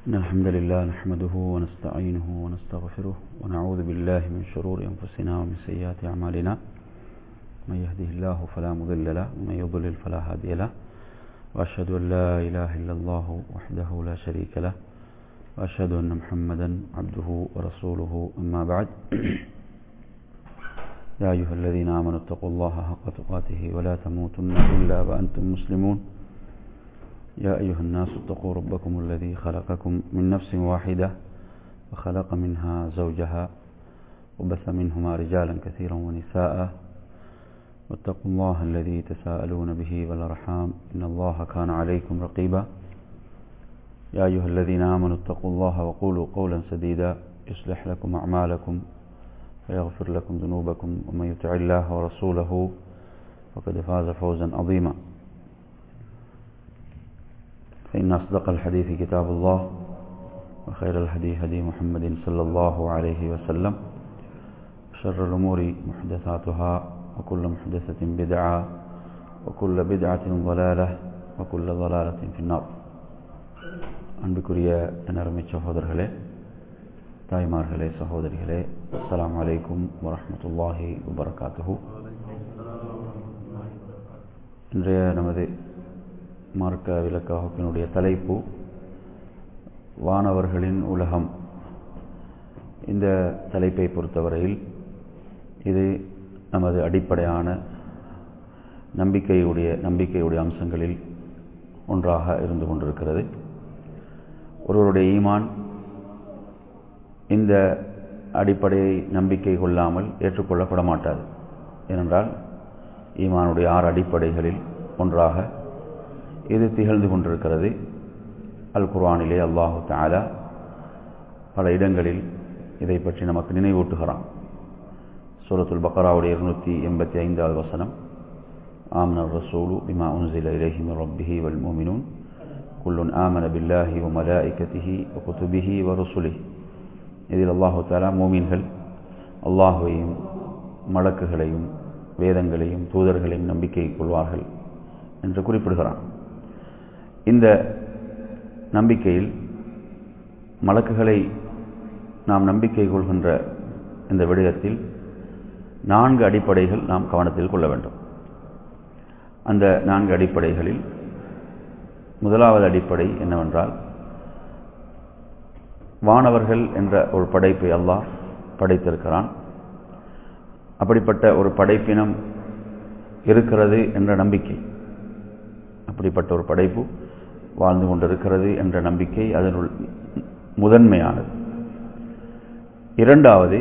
إن الحمد لله نحمده ونستعينه ونستغفره ونعوذ بالله من شرور أنفسنا ومن سيئات أعمالنا من يهده الله فلا مضل له ومن يضلل فلا هادي له وأشهد أن لا إله إلا الله وحده لا شريك له وأشهد أن محمدا عبده ورسوله أما بعد يا أيها الذين آمنوا اتقوا الله حق تقاته ولا تموتن إلا وأنتم مسلمون يا أيها الناس اتقوا ربكم الذي خلقكم من نفس واحدة وخلق منها زوجها وبث منهما رجالا كثيرا ونساء واتقوا الله الذي تساءلون به والأرحام إن الله كان عليكم رقيبا يا أيها الذين آمنوا اتقوا الله وقولوا قولا سديدا يصلح لكم أعمالكم ويغفر لكم ذنوبكم ومن يطع الله ورسوله فقد فاز فوزا عظيما فإن أصدق الحديث كتاب الله وخير الهدي هدي محمد صلى الله عليه وسلم شر الأمور محدثاتها وكل محدثة بدعة وكل بدعة ضلالة وكل ضلالة في النار அன்புக்குரிய நரமை சகோதரர்களே தாய்மார்களே சகோதரிகளே அஸ்லாம் வலைக்கும் வரமத்துல்லாஹி வபரகாத்துஹூ இன்றைய நமது மார்க்க விளக்க வகுப்பினுடைய தலைப்பு வானவர்களின் உலகம் இந்த தலைப்பை பொறுத்தவரையில் இது நமது அடிப்படையான நம்பிக்கையுடைய நம்பிக்கையுடைய அம்சங்களில் ஒன்றாக இருந்து கொண்டிருக்கிறது ஒருவருடைய ஈமான் இந்த அடிப்படையை நம்பிக்கை கொள்ளாமல் ஏற்றுக்கொள்ளப்பட மாட்டாது ஏனென்றால் ஈமானுடைய ஆறு அடிப்படைகளில் ஒன்றாக இது திகழ்ந்து கொண்டிருக்கிறது அல் குர்ஆனிலே அல்லாஹு தாலா பல இடங்களில் இதை பற்றி நமக்கு நினைவூட்டுகிறான் சூரத்துல் பக்கராவுடைய இருநூற்றி எண்பத்தி ஐந்தாவது வசனம் ஆமனர் ரசூலு பிமா உன்சில இலஹி மின் ரப்பிஹி வல் மூமினூன் குல்லுன் ஆமன பில்லாஹி வ மலாஇகத்திஹி வ குதுபிஹி வ ருசுலிஹி இதில் அல்லாஹு தாலா மூமீன்கள் அல்லாஹுவையும் மலக்குகளையும் வேதங்களையும் தூதர்களையும் நம்பிக்கை கொள்வார்கள் என்று குறிப்பிடுகிறான் இந்த நம்பிக்கையில் மலக்குகளை நாம் நம்பிக்கை கொள்கின்ற இந்த விடயத்தில் நான்கு அடிப்படைகள் நாம் கவனத்தில் கொள்ள வேண்டும் அந்த நான்கு அடிப்படைகளில் முதலாவது அடிப்படை என்னவென்றால் வானவர்கள் என்ற ஒரு படைப்பை அல்லாஹ் படைத்திருக்கிறான் அப்படிப்பட்ட ஒரு படைப்பினம் இருக்கிறது என்ற நம்பிக்கை அப்படிப்பட்ட ஒரு படைப்பு வாழ்ந்து கொண்டிருக்கிறது என்ற நம்பிக்கை அதனுள் முதன்மையானது இரண்டாவது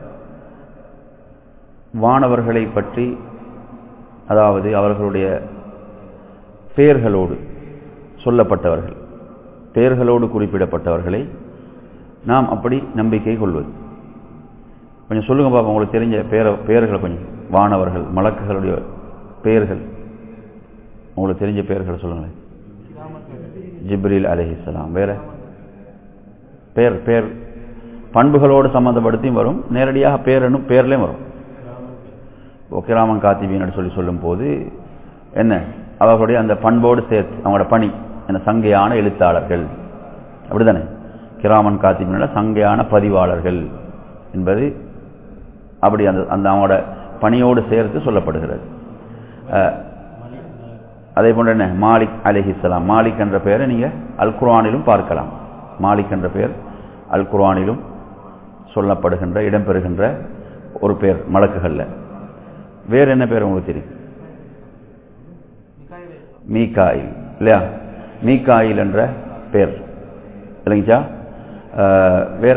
வானவர்களை பற்றி அதாவது அவர்களுடைய பெயர்களோடு சொல்லப்பட்டவர்கள் பெயர்களோடு குறிப்பிடப்பட்டவர்களை நாம் அப்படி நம்பிக்கை கொள்வது கொஞ்சம் சொல்லுங்க பாப்பா உங்களுக்கு தெரிஞ்ச பேர பெயர்களை கொஞ்சம் வானவர்கள் மலக்குகளுடைய பெயர்கள் உங்களுக்கு தெரிஞ்ச பெயர்களை சொல்லுங்களேன் ஜிப்ரில் அலஹிஸ்லாம் வேற பேர் பேர் பண்புகளோடு சம்மந்தப்படுத்தியும் வரும் நேரடியாக பேரனும் பேர்லேயும் வரும் ஒக்கிராமன் காத்திபின்னு சொல்லி சொல்லும் போது என்ன அவர்களுடைய அந்த பண்போடு சேர்த்து அவங்களோட பணி என்ன சங்கையான எழுத்தாளர்கள் அப்படிதானே கிராமன் காத்திபின சங்கையான பதிவாளர்கள் என்பது அப்படி அந்த அந்த அவங்களோட பணியோடு சேர்த்து சொல்லப்படுகிறது அதே போன்ற என்ன மாலிக் அலிஹிஸ்லாம் மாலிக் என்ற பெயரை நீங்கள் அல் குர்ஆனிலும் பார்க்கலாம் மாலிக் என்ற பெயர் அல் குர்ஆனிலும் சொல்லப்படுகின்ற இடம்பெறுகின்ற ஒரு பெயர் மலக்குகளில் வேறு என்ன பேர் உங்களுக்கு தெரியும் மீகாயில் இல்லையா மீகாயில் என்ற பெயர் இல்லைங்கச்சா வேற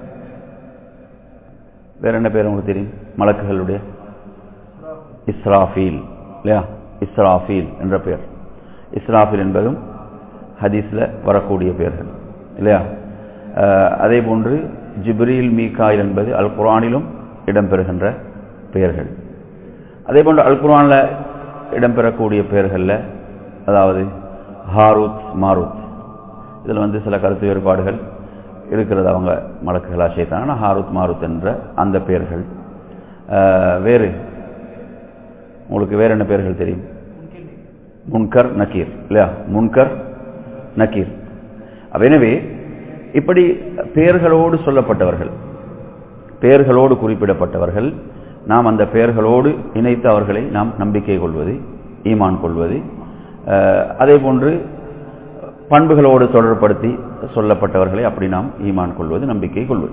வேற என்ன பேர் உங்களுக்கு தெரியும் மலக்குகளுடைய இஸ்ராஃபீல் இல்லையா இஸ்ராஃபீல் என்ற பெயர் இஸ்ராஃபில் என்பதும் ஹதீஸில் வரக்கூடிய பெயர்கள் இல்லையா அதே போன்று ஜிப்ரீல் மீகாயில் என்பது அல் குரானிலும் இடம்பெறுகின்ற பெயர்கள் அதே போன்று அல் குரானில் இடம்பெறக்கூடிய பெயர்களில் அதாவது ஹாரூத் மாரூத் இதில் வந்து சில கருத்து வேறுபாடுகள் இருக்கிறது அவங்க மலக்குகளாக சேர்த்தாங்கன்னா ஹாரூத் மாருத் என்ற அந்த பெயர்கள் வேறு உங்களுக்கு வேறு என்ன பெயர்கள் தெரியும் முன்கர் நக்கீர் இல்லையா முன்கர் நக்கீர் அப்ப எனவே இப்படி பெயர்களோடு சொல்லப்பட்டவர்கள் பெயர்களோடு குறிப்பிடப்பட்டவர்கள் நாம் அந்த பெயர்களோடு இணைத்து அவர்களை நாம் நம்பிக்கை கொள்வது ஈமான் கொள்வது அதே போன்று பண்புகளோடு தொடர்படுத்தி சொல்லப்பட்டவர்களை அப்படி நாம் ஈமான் கொள்வது நம்பிக்கை கொள்வது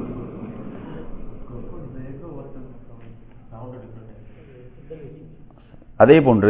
அதே போன்று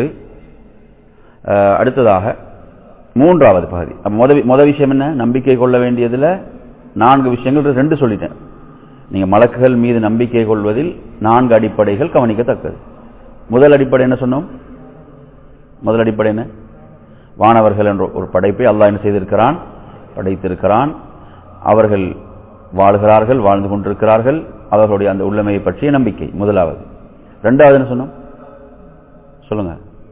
அடுத்ததாக மூன்றாவது பகுதி முத முத விஷயம் என்ன நம்பிக்கை கொள்ள வேண்டியதுல நான்கு விஷயங்கள் ரெண்டு சொல்லிட்டேன் நீங்க மலக்குகள் மீது நம்பிக்கை கொள்வதில் நான்கு அடிப்படைகள் கவனிக்கத்தக்கது முதல் அடிப்படை என்ன சொன்னோம் முதல் அடிப்படை என்ன வானவர்கள் என்ற ஒரு படைப்பை அல்லாஹ் என்ன செய்திருக்கிறான் படைத்திருக்கிறான் அவர்கள் வாழ்கிறார்கள் வாழ்ந்து கொண்டிருக்கிறார்கள் அவர்களுடைய அந்த உள்ளமையை பற்றிய நம்பிக்கை முதலாவது ரெண்டாவது என்ன சொன்னோம் சொல்லுங்க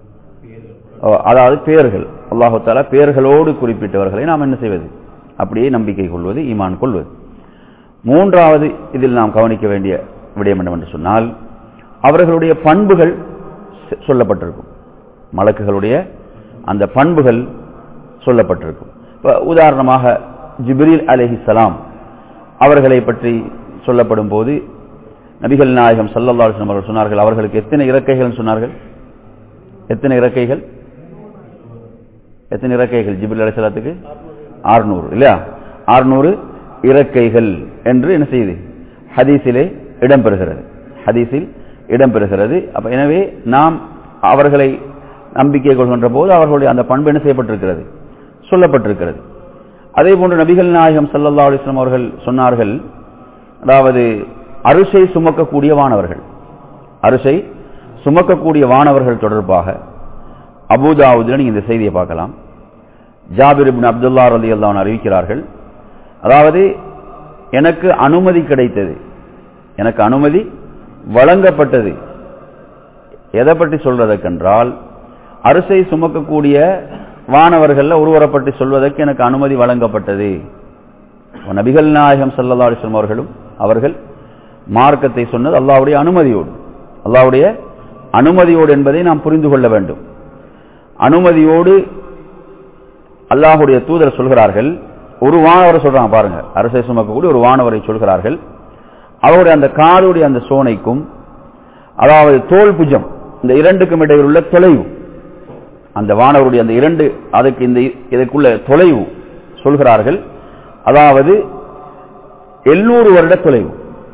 அதாவது பேர்கள் அல்லாஹு தாலா பேர்களோடு குறிப்பிட்டவர்களை நாம் என்ன செய்வது அப்படியே நம்பிக்கை கொள்வது ஈமான் கொள்வது மூன்றாவது இதில் நாம் கவனிக்க வேண்டிய விடயம் என்னவென்று சொன்னால் அவர்களுடைய பண்புகள் சொல்லப்பட்டிருக்கும் மலக்குகளுடைய அந்த பண்புகள் சொல்லப்பட்டிருக்கும் உதாரணமாக ஜிப்ரீல் அலஹி சலாம் அவர்களை பற்றி சொல்லப்படும் போது நபிகள் நாயகம் சல்லல்லா அவர்கள் சொன்னார்கள் அவர்களுக்கு எத்தனை இறக்கைகள் சொன்னார்கள் எத்தனை இறக்கைகள் எத்தனை இறக்கைகள் ஜிபில் அலிசலாத்துக்கு ஆறுநூறு இல்லையா ஆறுநூறு இறக்கைகள் என்று என்ன செய்யுது ஹதீஸிலே இடம்பெறுகிறது ஹதீஸில் இடம்பெறுகிறது அப்ப எனவே நாம் அவர்களை நம்பிக்கை கொள்கின்ற போது அவர்களுடைய அந்த பண்பு என்ன செய்யப்பட்டிருக்கிறது சொல்லப்பட்டிருக்கிறது அதே போன்று நபிகள் நாயகம் சல்லல்லா அலிஸ்லாம் அவர்கள் சொன்னார்கள் அதாவது அரிசை சுமக்கக்கூடிய வானவர்கள் அரிசை சுமக்கக்கூடிய வானவர்கள் தொடர்பாக அபுதாவுதில் நீங்க இந்த செய்தியை பார்க்கலாம் ஜாபிர் இபின் அப்துல்லா ரலி அல்லான் அறிவிக்கிறார்கள் அதாவது எனக்கு அனுமதி கிடைத்தது எனக்கு அனுமதி வழங்கப்பட்டது எதை பற்றி சொல்றதற்கென்றால் அரிசை சுமக்கக்கூடிய வானவர்கள் ஒருவரை பற்றி சொல்வதற்கு எனக்கு அனுமதி வழங்கப்பட்டது நபிகள் நாயகம் சல்லா அலிஸ்லாம் அவர்களும் அவர்கள் மார்க்கத்தை சொன்னது அல்லாவுடைய அனுமதியோடு அல்லாவுடைய அனுமதியோடு என்பதை நாம் புரிந்து கொள்ள வேண்டும் அனுமதியோடு அல்லாஹுடைய தூதர் சொல்கிறார்கள் ஒரு வானவரை சொல்றாங்க பாருங்க அரசை சுமக்கக்கூடிய ஒரு வானவரை சொல்கிறார்கள் அவருடைய அந்த காதுடைய அந்த சோனைக்கும் அதாவது தோல் புஜம் இந்த இரண்டுக்கும் இடையில் உள்ள தொலைவு அந்த வானவருடைய அந்த இரண்டு அதுக்கு இந்த இதற்குள்ள தொலைவு சொல்கிறார்கள் அதாவது எண்ணூறு வருட தொலைவு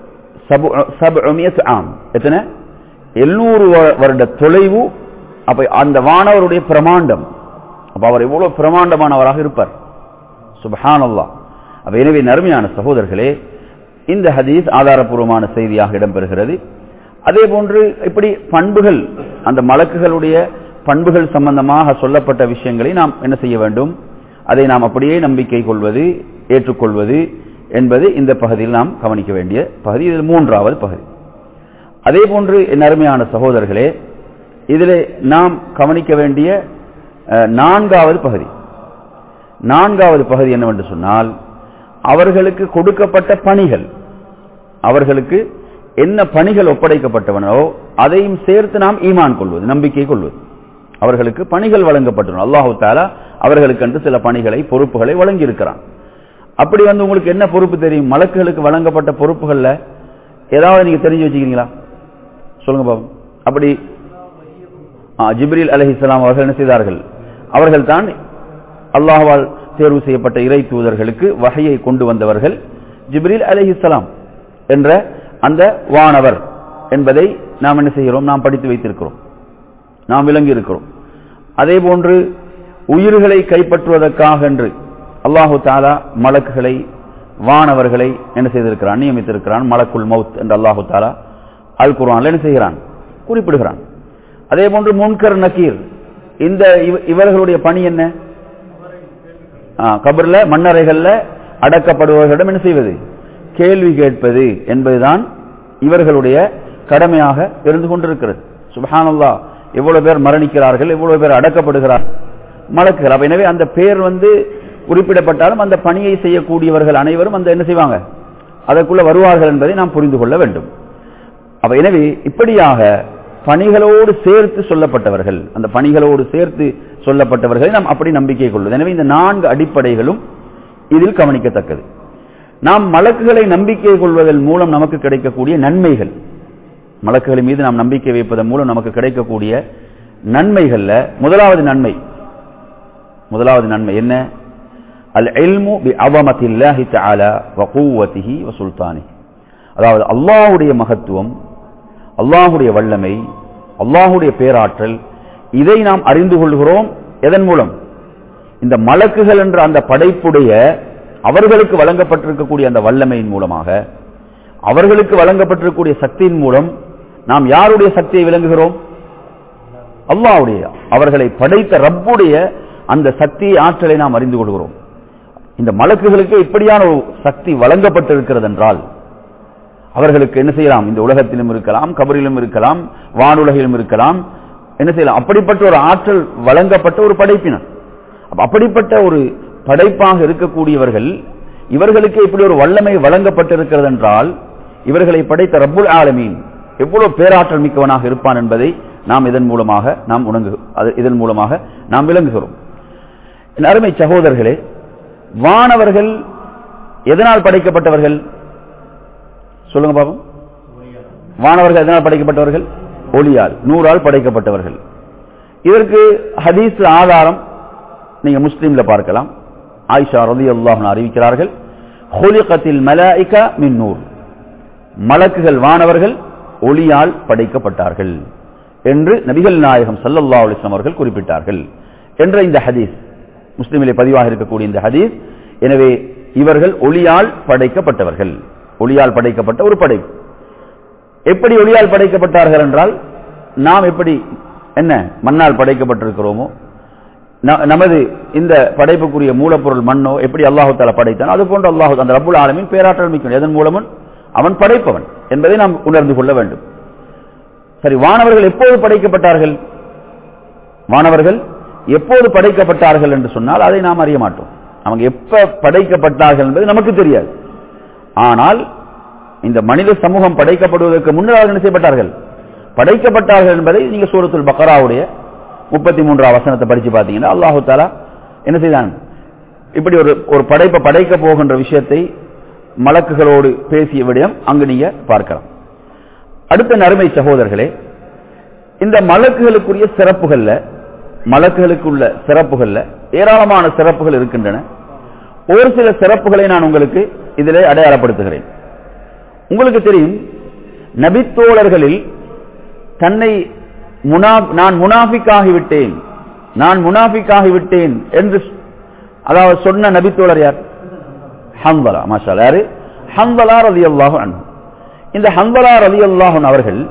ஆம் எத்தனை எழுநூறு வருட தொலைவு அப்ப அந்த வானவருடைய பிரமாண்டம் அப்ப அவர் எவ்வளவு பிரமாண்டமானவராக இருப்பார் சுபஹான் அல்லா அப்ப எனவே நறுமையான சகோதரர்களே இந்த ஹதீஸ் ஆதாரபூர்வமான செய்தியாக இடம்பெறுகிறது அதே போன்று இப்படி பண்புகள் அந்த மலக்குகளுடைய பண்புகள் சம்பந்தமாக சொல்லப்பட்ட விஷயங்களை நாம் என்ன செய்ய வேண்டும் அதை நாம் அப்படியே நம்பிக்கை கொள்வது ஏற்றுக்கொள்வது என்பது இந்த பகுதியில் நாம் கவனிக்க வேண்டிய பகுதி இதில் மூன்றாவது பகுதி அதே போன்று என் அருமையான சகோதரர்களே இதில் நாம் கவனிக்க வேண்டிய நான்காவது பகுதி நான்காவது பகுதி என்னவென்று சொன்னால் அவர்களுக்கு கொடுக்கப்பட்ட பணிகள் அவர்களுக்கு என்ன பணிகள் ஒப்படைக்கப்பட்டவனோ அதையும் சேர்த்து நாம் ஈமான் கொள்வது நம்பிக்கை கொள்வது அவர்களுக்கு பணிகள் வழங்கப்பட்டன அல்லாஹு தாலா அவர்களுக்கு என்று சில பணிகளை பொறுப்புகளை வழங்கி இருக்கிறான் அப்படி வந்து உங்களுக்கு என்ன பொறுப்பு தெரியும் மலக்குகளுக்கு வழங்கப்பட்ட பொறுப்புகள்ல ஏதாவது நீங்க தெரிஞ்சு வச்சுக்கிறீங்களா சொல்லுங்க பாபு அப்படி ஜிப்ரீல் அலஹிஸ்லாம் அவர்கள் என்ன செய்தார்கள் அவர்கள் தான் அல்லாஹால் தேர்வு செய்யப்பட்ட இறை தூதர்களுக்கு வகையை கொண்டு வந்தவர்கள் ஜிப்ரீல் அலஹிஸ்லாம் என்ற அந்த வானவர் என்பதை நாம் என்ன செய்கிறோம் நாம் படித்து வைத்திருக்கிறோம் நாம் விளங்கி இருக்கிறோம் அதே போன்று உயிர்களை கைப்பற்றுவதற்காக என்று அல்லாஹு தாலா மலக்குகளை வானவர்களை என்ன செய்திருக்கிறான் நியமித்திருக்கிறான் மலக்குல் மவுத் என்று அல்லாஹு தாலா அல் குர்ஆன்ல என்ன செய்கிறான் குறிப்பிடுகிறான் அதே போன்று முன்கர் நக்கீர் இந்த இவர்களுடைய பணி என்ன கபர்ல மன்னரைகள்ல அடக்கப்படுபவர்களிடம் என்ன செய்வது கேள்வி கேட்பது என்பதுதான் இவர்களுடைய கடமையாக இருந்து கொண்டிருக்கிறது சுபஹானல்லா எவ்வளவு பேர் மரணிக்கிறார்கள் எவ்வளவு பேர் அடக்கப்படுகிறார்கள் மலக்குகள் அப்ப எனவே அந்த பேர் வந்து குறிப்பிடப்பட்டாலும் அந்த பணியை செய்யக்கூடியவர்கள் அனைவரும் அந்த என்ன செய்வாங்க அதற்குள்ள வருவார்கள் என்பதை நாம் புரிந்து கொள்ள வேண்டும் அப்ப எனவே இப்படியாக பணிகளோடு சேர்த்து சொல்லப்பட்டவர்கள் அந்த பணிகளோடு சேர்த்து சொல்லப்பட்டவர்களை நாம் அப்படி நம்பிக்கை கொள்வது எனவே இந்த நான்கு அடிப்படைகளும் இதில் கவனிக்கத்தக்கது நாம் மலக்குகளை நம்பிக்கை கொள்வதன் மூலம் நமக்கு கிடைக்கக்கூடிய நன்மைகள் மலக்குகளின் மீது நாம் நம்பிக்கை வைப்பதன் மூலம் நமக்கு கிடைக்கக்கூடிய நன்மைகள்ல முதலாவது நன்மை முதலாவது நன்மை என்ன அல் இல்மு பி அவமத்தில்லாஹி தஆலா வ குவத்திஹி வ சுல்தானி அதாவது அல்லாஹ்வுடைய மகத்துவம் அல்லாஹ்வுடைய வல்லமை அல்லாஹ்வுடைய பேராற்றல் இதை நாம் அறிந்து கொள்கிறோம் எதன் மூலம் இந்த மலக்குகள் என்ற அந்த படைப்புடைய அவர்களுக்கு வழங்கப்பட்டிருக்கக்கூடிய அந்த வல்லமையின் மூலமாக அவர்களுக்கு வழங்கப்பட்டிருக்கக்கூடிய சக்தியின் மூலம் நாம் யாருடைய சக்தியை விளங்குகிறோம் அல்லாஹ்வுடைய அவர்களை படைத்த ரப்புடைய அந்த சக்தி ஆற்றலை நாம் அறிந்து கொள்கிறோம் இந்த மலக்குகளுக்கு இப்படியான ஒரு சக்தி வழங்கப்பட்டிருக்கிறது என்றால் அவர்களுக்கு என்ன செய்யலாம் இந்த உலகத்திலும் இருக்கலாம் கபரிலும் இருக்கலாம் வானுலகிலும் இருக்கலாம் என்ன செய்யலாம் அப்படிப்பட்ட ஒரு ஆற்றல் வழங்கப்பட்ட ஒரு படைப்பினர் அப்ப அப்படிப்பட்ட ஒரு படைப்பாக இருக்கக்கூடியவர்கள் இவர்களுக்கு இப்படி ஒரு வல்லமை வழங்கப்பட்டிருக்கிறது என்றால் இவர்களை படைத்த ரப்புல் ஆலமீன் எவ்வளவு பேராற்றல் மிக்கவனாக இருப்பான் என்பதை நாம் இதன் மூலமாக நாம் உணங்கு அது- இதன் மூலமாக நாம் விளங்குகிறோம் என் அருமை சகோதரர்களே வானவர்கள் எதனால் படைக்கப்பட்டவர்கள் சொல்லுங்க பாப்போம் வானவர்கள் எதனால் படைக்கப்பட்டவர்கள் ஒளியால் நூறால் படைக்கப்பட்டவர்கள் இதற்கு ஹதீஸ் ஆதாரம் நீங்க முஸ்லீம்ல பார்க்கலாம் ஆயிஷா ரலியல்லாஹு அன்ஹா அறிவிக்கிறார்கள் ஹுலிகத்தில் மலாயிகா மின் நூர் மலக்குகள் வானவர்கள் ஒளியால் படைக்கப்பட்டார்கள் என்று நபிகள் நாயகம் ஸல்லல்லாஹு அலைஹி வஸல்லம் அவர்கள் குறிப்பிட்டார்கள் என்ற இந்த ஹதீஸ் முஸ்லிமிலே பதிவாக இருக்கக்கூடிய இந்த ஹதீஸ் எனவே இவர்கள் ஒளியால் படைக்கப்பட்டவர்கள் ஒளியால் படைக்கப்பட்ட ஒரு படைப்பு எப்படி ஒளியால் படைக்கப்பட்டார்கள் என்றால் நாம் எப்படி என்ன மண்ணால் படைக்கப்பட்டிருக்கிறோமோ ந- நமது இந்த படைப்புக்குரிய மூலப்பொருள் மண்ணோ எப்படி அல்லாஹு தாலா படைத்தான் அது போன்று அல்லாஹு அந்த ரப்புல் ஆலமின் பேராற்றல் மிக்கவன் எதன் மூலமும் அவன் படைப்பவன் என்பதை நாம் உணர்ந்து கொள்ள வேண்டும் சரி வானவர்கள் எப்போது படைக்கப்பட்டார்கள் வானவர்கள் எப்போது படைக்கப்பட்டார்கள் என்று சொன்னால் அதை நாம் அறிய மாட்டோம் அவங்க எப்ப படைக்கப்பட்டார்கள் என்பது நமக்கு தெரியாது ஆனால் இந்த மனித சமூகம் படைக்கப்படுவதற்கு முன்னர் அவர்கள் என்ன செய்யப்பட்டார்கள் படைக்கப்பட்டார்கள் என்பதை நீங்க சூரத்துல் பக்கராவுடைய முப்பத்தி மூன்றாம் வசனத்தை படிச்சு பார்த்தீங்கன்னா அல்லாஹு தாலா என்ன செய்தான் இப்படி ஒரு ஒரு படைப்பை படைக்க போகின்ற விஷயத்தை மலக்குகளோடு பேசிய விடயம் அங்கு நீங்க பார்க்கலாம் அடுத்த நறுமை சகோதரர்களே இந்த மலக்குகளுக்குரிய சிறப்புகள்ல மலக்குகளுக்குள்ள சிறப்புகள்ல ஏராளமான சிறப்புகள் இருக்கின்றன ஒரு சில சிறப்புகளை நான் உங்களுக்கு இதிலே அடையாளப்படுத்துகிறேன் உங்களுக்கு தெரியும் நபித்தோழர்களில் தன்னை முனா- நான் முனாஃபிக்காகிவிட்டேன் நான் முனாஃபிக்காகிவிட்டேன் என்று சொ- அதாவது சொன்ன நபித்தோழர் யார் ஹம்பலா மாஷா யாரு ஹம்பலா ரலியல்லாஹு அன்ஹு இந்த ஹம்பலா ரலியல்லாஹு அன்ஹு அவர்கள்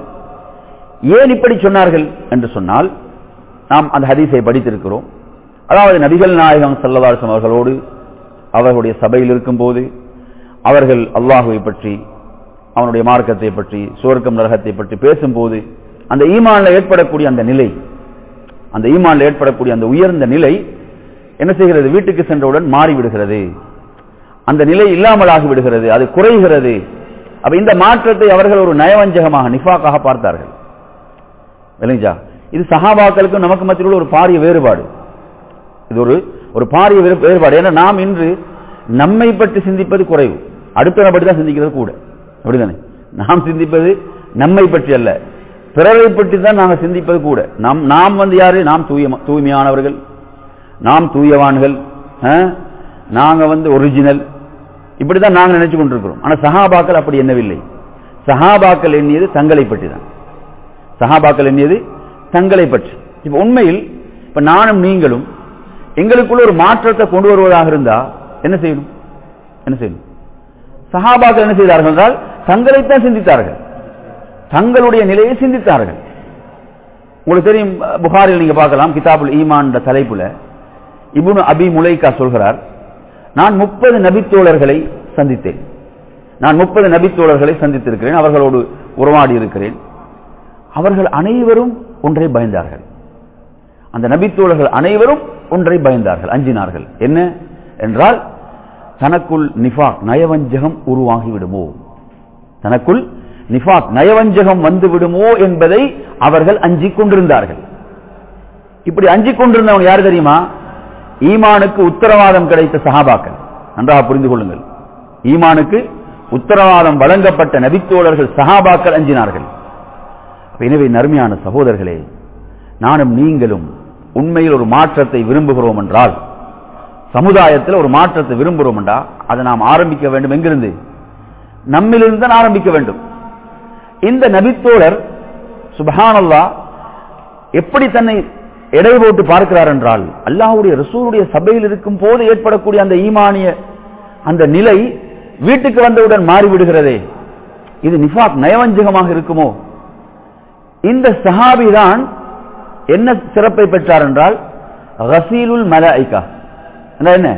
ஏன் இப்படி சொன்னார்கள் என்று சொன்னால் நாம் அந்த ஹதீஸை படித்திருக்கிறோம் அதாவது நபிகள் நாயகம் சல்லதாசம் அவர்களோடு அவர்களுடைய சபையில் இருக்கும்போது அவர்கள் அல்லாஹுவை பற்றி அவனுடைய மார்க்கத்தை பற்றி சுவர்க்கம் நரகத்தை பற்றி பேசும்போது அந்த ஈமான்ல ஏற்படக்கூடிய அந்த நிலை அந்த ஈமான்ல ஏற்படக்கூடிய அந்த உயர்ந்த நிலை என்ன செய்கிறது வீட்டுக்கு சென்றவுடன் மாறிவிடுகிறது அந்த நிலை இல்லாமலாகி விடுகிறது அது குறைகிறது அப்ப இந்த மாற்றத்தை அவர்கள் ஒரு நயவஞ்சகமாக நிஃபாக்காக பார்த்தார்கள் விளைஞ்சா இது சஹாபாக்களுக்கும் நமக்கு மத்தியில் உள்ள ஒரு பாரிய வேறுபாடு இது ஒரு ஒரு பாரிய வேறு- வேறுபாடு ஏன்னா நாம் இன்று நம்மை பற்றி சிந்திப்பது குறைவு அடுத்தவனை பற்றி தான் சிந்திக்கிறது கூட அப்படிதானே நாம் சிந்திப்பது நம்மை பற்றி அல்ல பிறரை பற்றி தான் நாங்கள் சிந்திப்பது கூட நாம் நாம் வந்து யாரு நாம் தூய தூய்மையானவர்கள் நாம் தூயவான்கள் ஆ? நாங்க வந்து ஒரிஜினல் இப்படிதான் நாங்க நினைச்சு கொண்டிருக்கிறோம் ஆனா சஹாபாக்கள் அப்படி எண்ணவில்லை சஹாபாக்கள் எண்ணியது தங்களை பற்றி தான் சஹாபாக்கள் எண்ணியது தங்களை பற்றி இப்ப உண்மையில் இப்ப நானும் நீங்களும் எங்களுக்குள்ள ஒரு மாற்றத்தை கொண்டு வருவதாக இருந்தா என்ன செய்யணும் என்ன செய்யணும் சஹாபாக்கள் என்ன செய்தார்கள் என்றால் தங்களைத்தான் சிந்தித்தார்கள் தங்களுடைய நிலையை சிந்தித்தார்கள் உங்களுக்கு தெரியும் புகாரில் நீங்க பார்க்கலாம் கிதாபுல் ஈமான் என்ற தலைப்புல இப்னு அபி முலைக்கா சொல்கிறார் நான் முப்பது நபித்தோழர்களை சந்தித்தேன் நான் முப்பது நபித்தோழர்களை சந்தித்திருக்கிறேன் அவர்களோடு உறவாடி இருக்கிறேன் அவர்கள் அனைவரும் ஒன்றை பயந்தார்கள் அந்த நபித்தோழர்கள் அனைவரும் ஒன்றை பயந்தார்கள் அஞ்சினார்கள் என்ன என்றால் தனக்குள் நிஃபாக் நயவஞ்சகம் உருவாகி விடுமோ தனக்குள் நிஃபாக் நயவஞ்சகம் வந்து விடுமோ என்பதை அவர்கள் அஞ்சிக் கொண்டிருந்தார்கள் இப்படி அஞ்சிக் கொண்டிருந்தவங்க யார் தெரியுமா ஈமானுக்கு உத்தரவாதம் கிடைத்த சஹாபாக்கள் நன்றாக புரிந்து கொள்ளுங்கள் ஈமானுக்கு உத்தரவாதம் வழங்கப்பட்ட நபித்தோழர்கள் சஹாபாக்கள் அஞ்சினார்கள் எனவே நறுமையான சகோதரர்களே நானும் நீங்களும் உண்மையில் ஒரு மாற்றத்தை விரும்புகிறோம் என்றால் சமுதாயத்தில் ஒரு மாற்றத்தை விரும்புகிறோம் என்றால் அதை நாம் ஆரம்பிக்க வேண்டும் எங்கிருந்து நம்மிலிருந்து தான் ஆரம்பிக்க வேண்டும் இந்த நபித்தோழர் சுபஹானல்லா எப்படி தன்னை எடை போட்டு பார்க்கிறார் என்றால் அல்லாஹ்வுடைய ரசூலுடைய சபையில் இருக்கும் போது ஏற்படக்கூடிய அந்த ஈமானிய அந்த நிலை வீட்டுக்கு வந்தவுடன் மாறிவிடுகிறதே இது நிஃபாக் நயவஞ்சகமாக இருக்குமோ இந்த சஹாபி தான் என்ன சிறப்பை பெற்றார் என்றால் ரசீலுல் மலாய்கா என்ன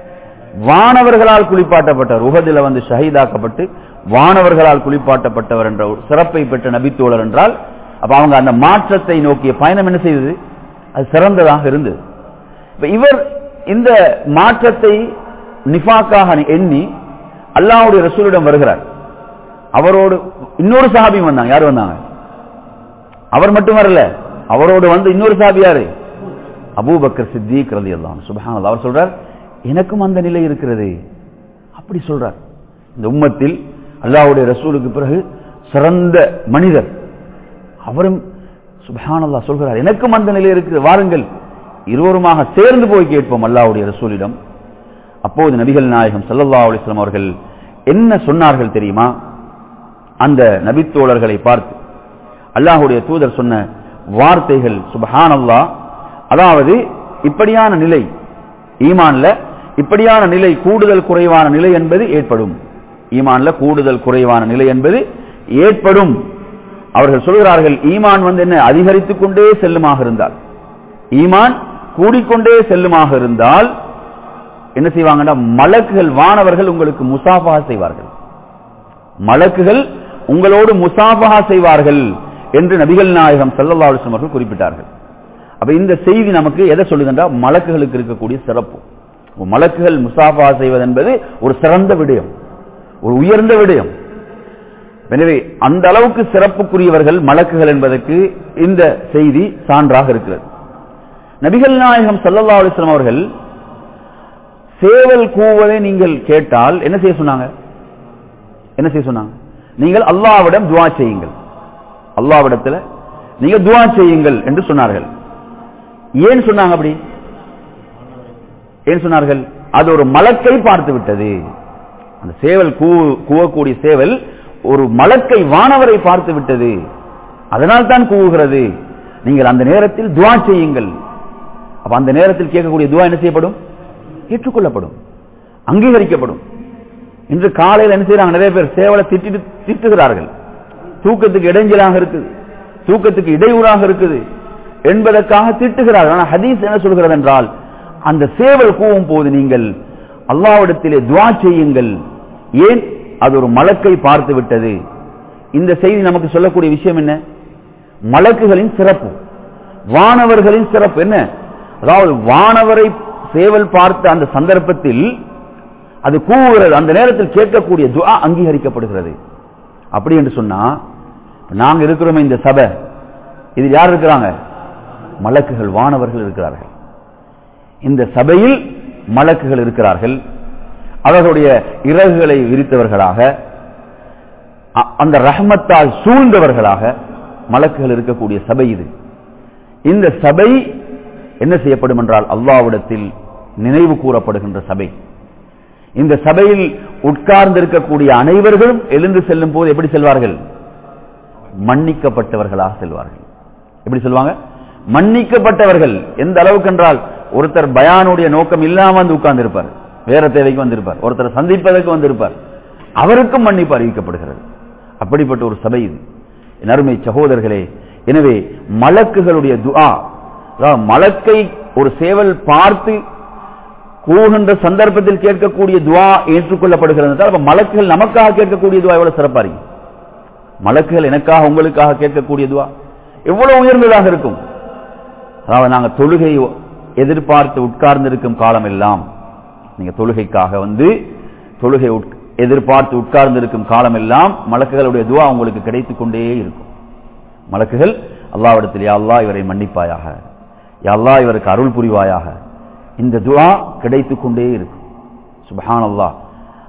வானவர்களால் குளிப்பாட்டப்பட்டவர் உகதில வந்து ஷஹீதாக்கப்பட்டு வானவர்களால் குளிப்பாட்டப்பட்டவர் என்ற ஒரு சிறப்பை பெற்ற நபித்தோழர் என்றால் அப்ப அவங்க அந்த மாற்றத்தை நோக்கிய பயணம் என்ன செய்தது அது சிறந்ததாக இருந்தது இப்ப இவர் இந்த மாற்றத்தை நிஃபாக்காக எண்ணி அல்லாஹ்வுடைய ரசூலிடம் வருகிறார் அவரோடு இன்னொரு சஹாபியும் வந்தாங்க யார் வந்தாங்க அவர் மட்டும் வரல அவரோடு வந்து இன்னொரு சாபி யாரு அபூபக்கர் சித்திக் ரதி அல்லாம் சுபஹான் அவர் சொல்றார் எனக்கும் அந்த நிலை இருக்கிறது அப்படி சொல்றார் இந்த உம்மத்தில் அல்லாஹ்வுடைய ரசூலுக்கு பிறகு சிறந்த மனிதர் அவரும் சுபஹான் அல்லாஹ் சொல்கிறார் எனக்கும் அந்த நிலை இருக்குது வாருங்கள் இருவருமாக சேர்ந்து போய் கேட்போம் அல்லாஹ்வுடைய ரசூலிடம் அப்போது நபிகள் நாயகம் ஸல்லல்லாஹு அலைஹி வஸல்லம் அவர்கள் என்ன சொன்னார்கள் தெரியுமா அந்த நபித்தோழர்களை பார்த்து அல்லாஹுடைய தூதர் சொன்ன வார்த்தைகள் சுபஹான் அல்லாஹ் அதாவது இப்படியான நிலை ஈமான்ல இப்படியான நிலை கூடுதல் குறைவான நிலை என்பது ஏற்படும் ஈமான்ல கூடுதல் குறைவான நிலை என்பது ஏற்படும் அவர்கள் சொல்கிறார்கள் ஈமான் வந்து என்ன அதிகரித்துக் கொண்டே செல்லுமாக இருந்தால் ஈமான் கூடிக்கொண்டே செல்லுமாக இருந்தால் என்ன செய்வாங்கன்னா மலக்குகள் வானவர்கள் உங்களுக்கு முசாஃபா செய்வார்கள் மலக்குகள் உங்களோடு முசாஃபா செய்வார்கள் என்று நபிகள் நாயகம் சல்லல்லா அலுவலம் அவர்கள் குறிப்பிட்டார்கள் அப்ப இந்த செய்தி நமக்கு எதை சொல்லுதுன்றா மலக்குகளுக்கு இருக்கக்கூடிய சிறப்பு மலக்குகள் முசாஃபா செய்வது என்பது ஒரு சிறந்த விடயம் ஒரு உயர்ந்த விடயம் எனவே அந்த அளவுக்கு சிறப்புக்குரியவர்கள் மலக்குகள் என்பதற்கு இந்த செய்தி சான்றாக இருக்கிறது நபிகள் நாயகம் சல்லல்லா அலுவலம் அவர்கள் சேவல் கூவலை நீங்கள் கேட்டால் என்ன செய்ய சொன்னாங்க என்ன செய்ய சொன்னாங்க நீங்கள் அல்லாவிடம் துவா செய்யுங்கள் அல்லாவிடத்தில் நீங்க துவா செய்யுங்கள் என்று சொன்னார்கள் ஏன் சொன்னாங்க அப்படி ஏன் சொன்னார்கள் அது ஒரு மலக்கை பார்த்து விட்டது அந்த சேவல் கூவக்கூடிய சேவல் ஒரு மலக்கை வானவரை பார்த்து விட்டது அதனால் தான் கூவுகிறது நீங்கள் அந்த நேரத்தில் துவா செய்யுங்கள் அப்ப அந்த நேரத்தில் கேட்கக்கூடிய துவா என்ன செய்யப்படும் ஏற்றுக்கொள்ளப்படும் அங்கீகரிக்கப்படும் இன்று காலையில் என்ன செய்யறாங்க நிறைய பேர் சேவலை திட்டிட்டு திட்டுகிறார்கள் தூக்கத்துக்கு இடைஞ்சலாக இருக்குது தூக்கத்துக்கு இடையூறாக இருக்குது என்பதற்காக திட்டுகிறார்கள் ஆனால் ஹதீஸ் என்ன சொல்கிறது என்றால் அந்த சேவல் கூவும் போது நீங்கள் அல்லாவிடத்திலே துவா செய்யுங்கள் ஏன் அது ஒரு மலக்கை பார்த்து விட்டது இந்த செய்தி நமக்கு சொல்லக்கூடிய விஷயம் என்ன மலக்குகளின் சிறப்பு வானவர்களின் சிறப்பு என்ன அதாவது வானவரை சேவல் பார்த்த அந்த சந்தர்ப்பத்தில் அது கூவுகிறது அந்த நேரத்தில் கேட்கக்கூடிய துவா அங்கீகரிக்கப்படுகிறது அப்படி என்று சொன்னா நாங்க இருக்கிறோமே இந்த சபை இதில் யார் இருக்கிறாங்க மலக்குகள் வானவர்கள் இருக்கிறார்கள் இந்த சபையில் மலக்குகள் இருக்கிறார்கள் அவர்களுடைய இறகுகளை விரித்தவர்களாக அந்த ரஹமத்தால் சூழ்ந்தவர்களாக மலக்குகள் இருக்கக்கூடிய சபை இது இந்த சபை என்ன செய்யப்படும் என்றால் அல்லாவிடத்தில் நினைவு கூறப்படுகின்ற சபை இந்த சபையில் உட்கார்ந்து இருக்கக்கூடிய அனைவர்களும் எழுந்து செல்லும் போது எப்படி செல்வார்கள் மன்னிக்கப்பட்டவர்களாக செல்வார்கள் எப்படி சொல்லுவாங்க மன்னிக்கப்பட்டவர்கள் எந்த அளவுக்கு என்றால் ஒருத்தர் பயானுடைய நோக்கம் இல்லாம வந்து உட்கார்ந்து இருப்பார் வேற தேவைக்கு வந்திருப்பார் ஒருத்தர் சந்திப்பதற்கு வந்திருப்பார் அவருக்கும் மன்னிப்பு அறிவிக்கப்படுகிறது அப்படிப்பட்ட ஒரு சபை இது நறுமை சகோதரர்களே எனவே மலக்குகளுடைய துஆ மலக்கை ஒரு சேவல் பார்த்து கூகின்ற சந்தர்ப்பத்தில் கேட்கக்கூடிய துவா ஏற்றுக்கொள்ளப்படுகிறது அப்ப மலக்குகள் நமக்காக கேட்கக்கூடிய துவா எவ்வளவு சிறப்பா இருக்கு மலக்குகள் எனக்காக உங்களுக்காக கேட்கக்கூடிய துவா எவ்வளவு உயர்ந்ததாக இருக்கும் அதாவது நாங்க தொழுகை எதிர்பார்த்து உட்கார்ந்து இருக்கும் காலம் எல்லாம் நீங்க தொழுகைக்காக வந்து தொழுகை எதிர்பார்த்து உட்கார்ந்து இருக்கும் காலம் எல்லாம் மலக்குகளுடைய துவா உங்களுக்கு கிடைத்துக் கொண்டே இருக்கும் மலக்குகள் அல்லாவிடத்தில் அல்லா இவரை மன்னிப்பாயாக அல்லா இவருக்கு அருள் புரிவாயாக இந்த துவா கிடைத்துக் கொண்டே இருக்கும் சுபஹான் அல்லா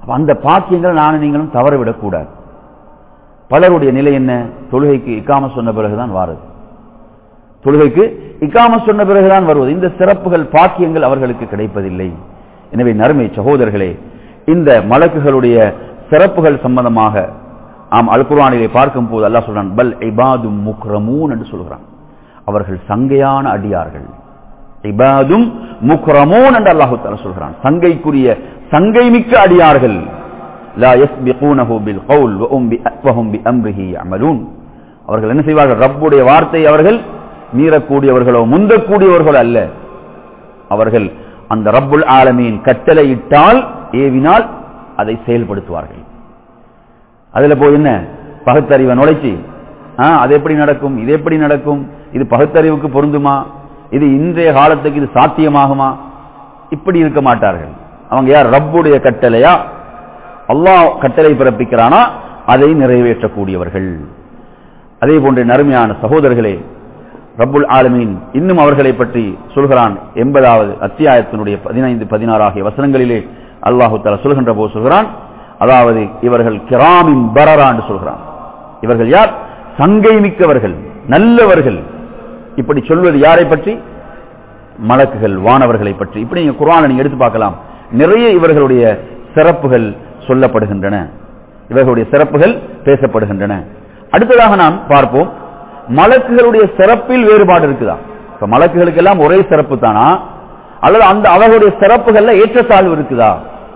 அப்ப அந்த பாக்கியங்களை நானும் நீங்களும் தவறவிடக்கூடாது பலருடைய நிலை என்ன தொழுகைக்கு இக்காம சொன்ன பிறகுதான் வாருது தொழுகைக்கு இக்காம சொன்ன பிறகுதான் வருவது இந்த சிறப்புகள் பாக்கியங்கள் அவர்களுக்கு கிடைப்பதில்லை எனவே நறுமை சகோதரர்களே இந்த மலக்குகளுடைய சிறப்புகள் சம்பந்தமாக ஆம் அல் குர்ஆனிலே பார்க்கும் போது அல்லாஹ் சொல்றான் பல் இபாதும் முக்ரமூன் என்று சொல்கிறான் அவர்கள் சங்கையான அடியார்கள் இபாதும் முக்ரமூன் என்று அல்லாஹு தஆலா சொல்கிறான் சங்கைக்குரிய சங்கை மிக்க அடியார்கள் லா யஸ்பிகூனஹு பில் கவுல் வஹும் பி வஹும் பி அம்ரிஹி யஅமலூன் அவர்கள் என்ன செய்வார்கள் ரப்புடைய வார்த்தை அவர்கள் மீறக்கூடியவர்களோ முந்தக்கூடியவர்களோ அல்ல அவர்கள் அந்த ரப்புல் ஆலமீன் கட்டளையிட்டால் ஏவினால் அதை செயல்படுத்துவார்கள் அதுல போய் என்ன பகுத்தறிவை நுழைச்சி ஆ, அது எப்படி நடக்கும் இது எப்படி நடக்கும் இது பகுத்தறிவுக்கு பொருந்துமா இது இன்றைய காலத்துக்கு இது சாத்தியமாகுமா இப்படி இருக்க மாட்டார்கள் அவங்க யார் ரப்புடைய கட்டளையா அல்லாஹ் கட்டளை பிறப்பிக்கிறானா அதை நிறைவேற்றக்கூடியவர்கள் அதே போன்ற நறுமையான சகோதரர்களே ரப்புல் ஆலமீன் இன்னும் அவர்களை பற்றி சொல்கிறான் எண்பதாவது அத்தியாயத்தினுடைய பதினைந்து பதினாறு ஆகிய வசனங்களிலே அல்லாஹு தஆலா சொல்கின்ற போது சொல்கிறான் அதாவது இவர்கள் கிராமின் பரரா என்று சொல்கிறான் இவர்கள் யார் சங்கை மிக்கவர்கள் நல்லவர்கள் இப்படி சொல்வது யாரை பற்றி மலக்குகள் வானவர்களை பற்றி இப்படி நீங்க குர்ஆனை நீங்க எடுத்து பார்க்கலாம் நிறைய இவர்களுடைய சிறப்புகள் சொல்லப்படுகின்றன இவர்களுடைய சிறப்புகள் பேசப்படுகின்றன அடுத்ததாக நாம் பார்ப்போம் மலக்குகளுடைய சிறப்பில் வேறுபாடு இருக்குதா இப்ப மலக்குகளுக்கு எல்லாம் ஒரே சிறப்பு தானா அல்லது அந்த அவர்களுடைய சிறப்புகள்ல ஏற்றத்தாழ்வு இருக்குதா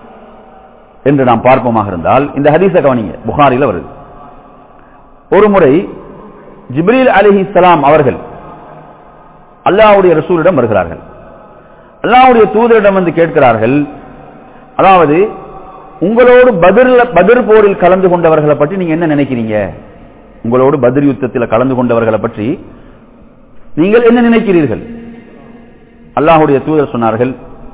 என்று நாம் பார்ப்போமாக இருந்தால் இந்த ஹதீஸ கவனிங்க புகாரில வருது ஒரு முறை ஜிப்ரீல் அலிஹிஸ்ஸலாம் அவர்கள் அல்லாஹ்வுடைய ரசூலிடம் வருகிறார்கள் அல்லாஹ்வுடைய தூதரிடம் வந்து கேட்கிறார்கள் அதாவது உங்களோடு பதிர்ல பதிர் போரில் கலந்து கொண்டவர்களை பற்றி நீங்க என்ன நினைக்கிறீங்க உங்களோடு பதிர் யுத்தத்தில் கலந்து கொண்டவர்களை பற்றி நீங்கள் என்ன நினைக்கிறீர்கள் அல்லாஹ்வுடைய தூதர் சொன்னார்கள்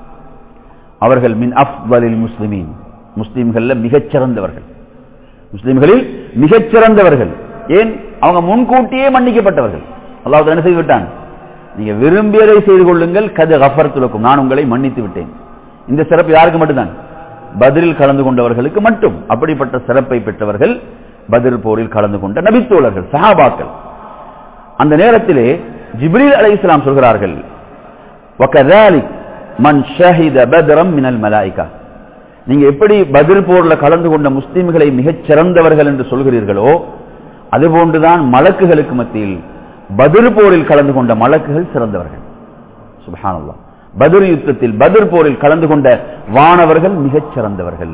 அவர்கள் மின் அஃவலில் முஸ்லிமீன் முஸ்லிம்கள்ல மிகச்சிறந்தவர்கள் முஸ்லிம்களில் மிகச்சிறந்தவர்கள் ஏன் அவங்க முன்கூட்டியே மன்னிக்கப்பட்டவர்கள் அல்லாஹ் என்ன செய்து விட்டான் நீங்க விரும்பியதை செய்து கொள்ளுங்கள் கது கஃபர் துலக்கும் நான் உங்களை மன்னித்து விட்டேன் இந்த சிறப்பு யாருக்கு மட்டும்தான் பதிலில் கலந்து கொண்டவர்களுக்கு மட்டும் அப்படிப்பட்ட சிறப்பை பெற்றவர்கள் பதில் போரில் கலந்து கொண்ட நபித்தோழர்கள் சஹாபாக்கள் அந்த நேரத்திலே ஜிப்ரீல் அலைஹிஸ்ஸலாம் சொல்கிறார்கள் وَكَذَلِكَ மன் ஷஹித பத்ரம் மினல் மலாயிகா நீங்க எப்படி பதில் போர்ல கலந்து கொண்ட முஸ்லிம்களை மிகச் சிறந்தவர்கள் என்று சொல்கிறீர்களோ அதுபோன்றுதான் மலக்குகளுக்கு மத்தியில் பதில் போரில் கலந்து கொண்ட மலக்குகள் சிறந்தவர்கள் சுபஹானல்லாஹ் பதிர் யுத்தத்தில் பதிர் போரில் கலந்து கொண்ட வானவர்கள் மிகச் சிறந்தவர்கள்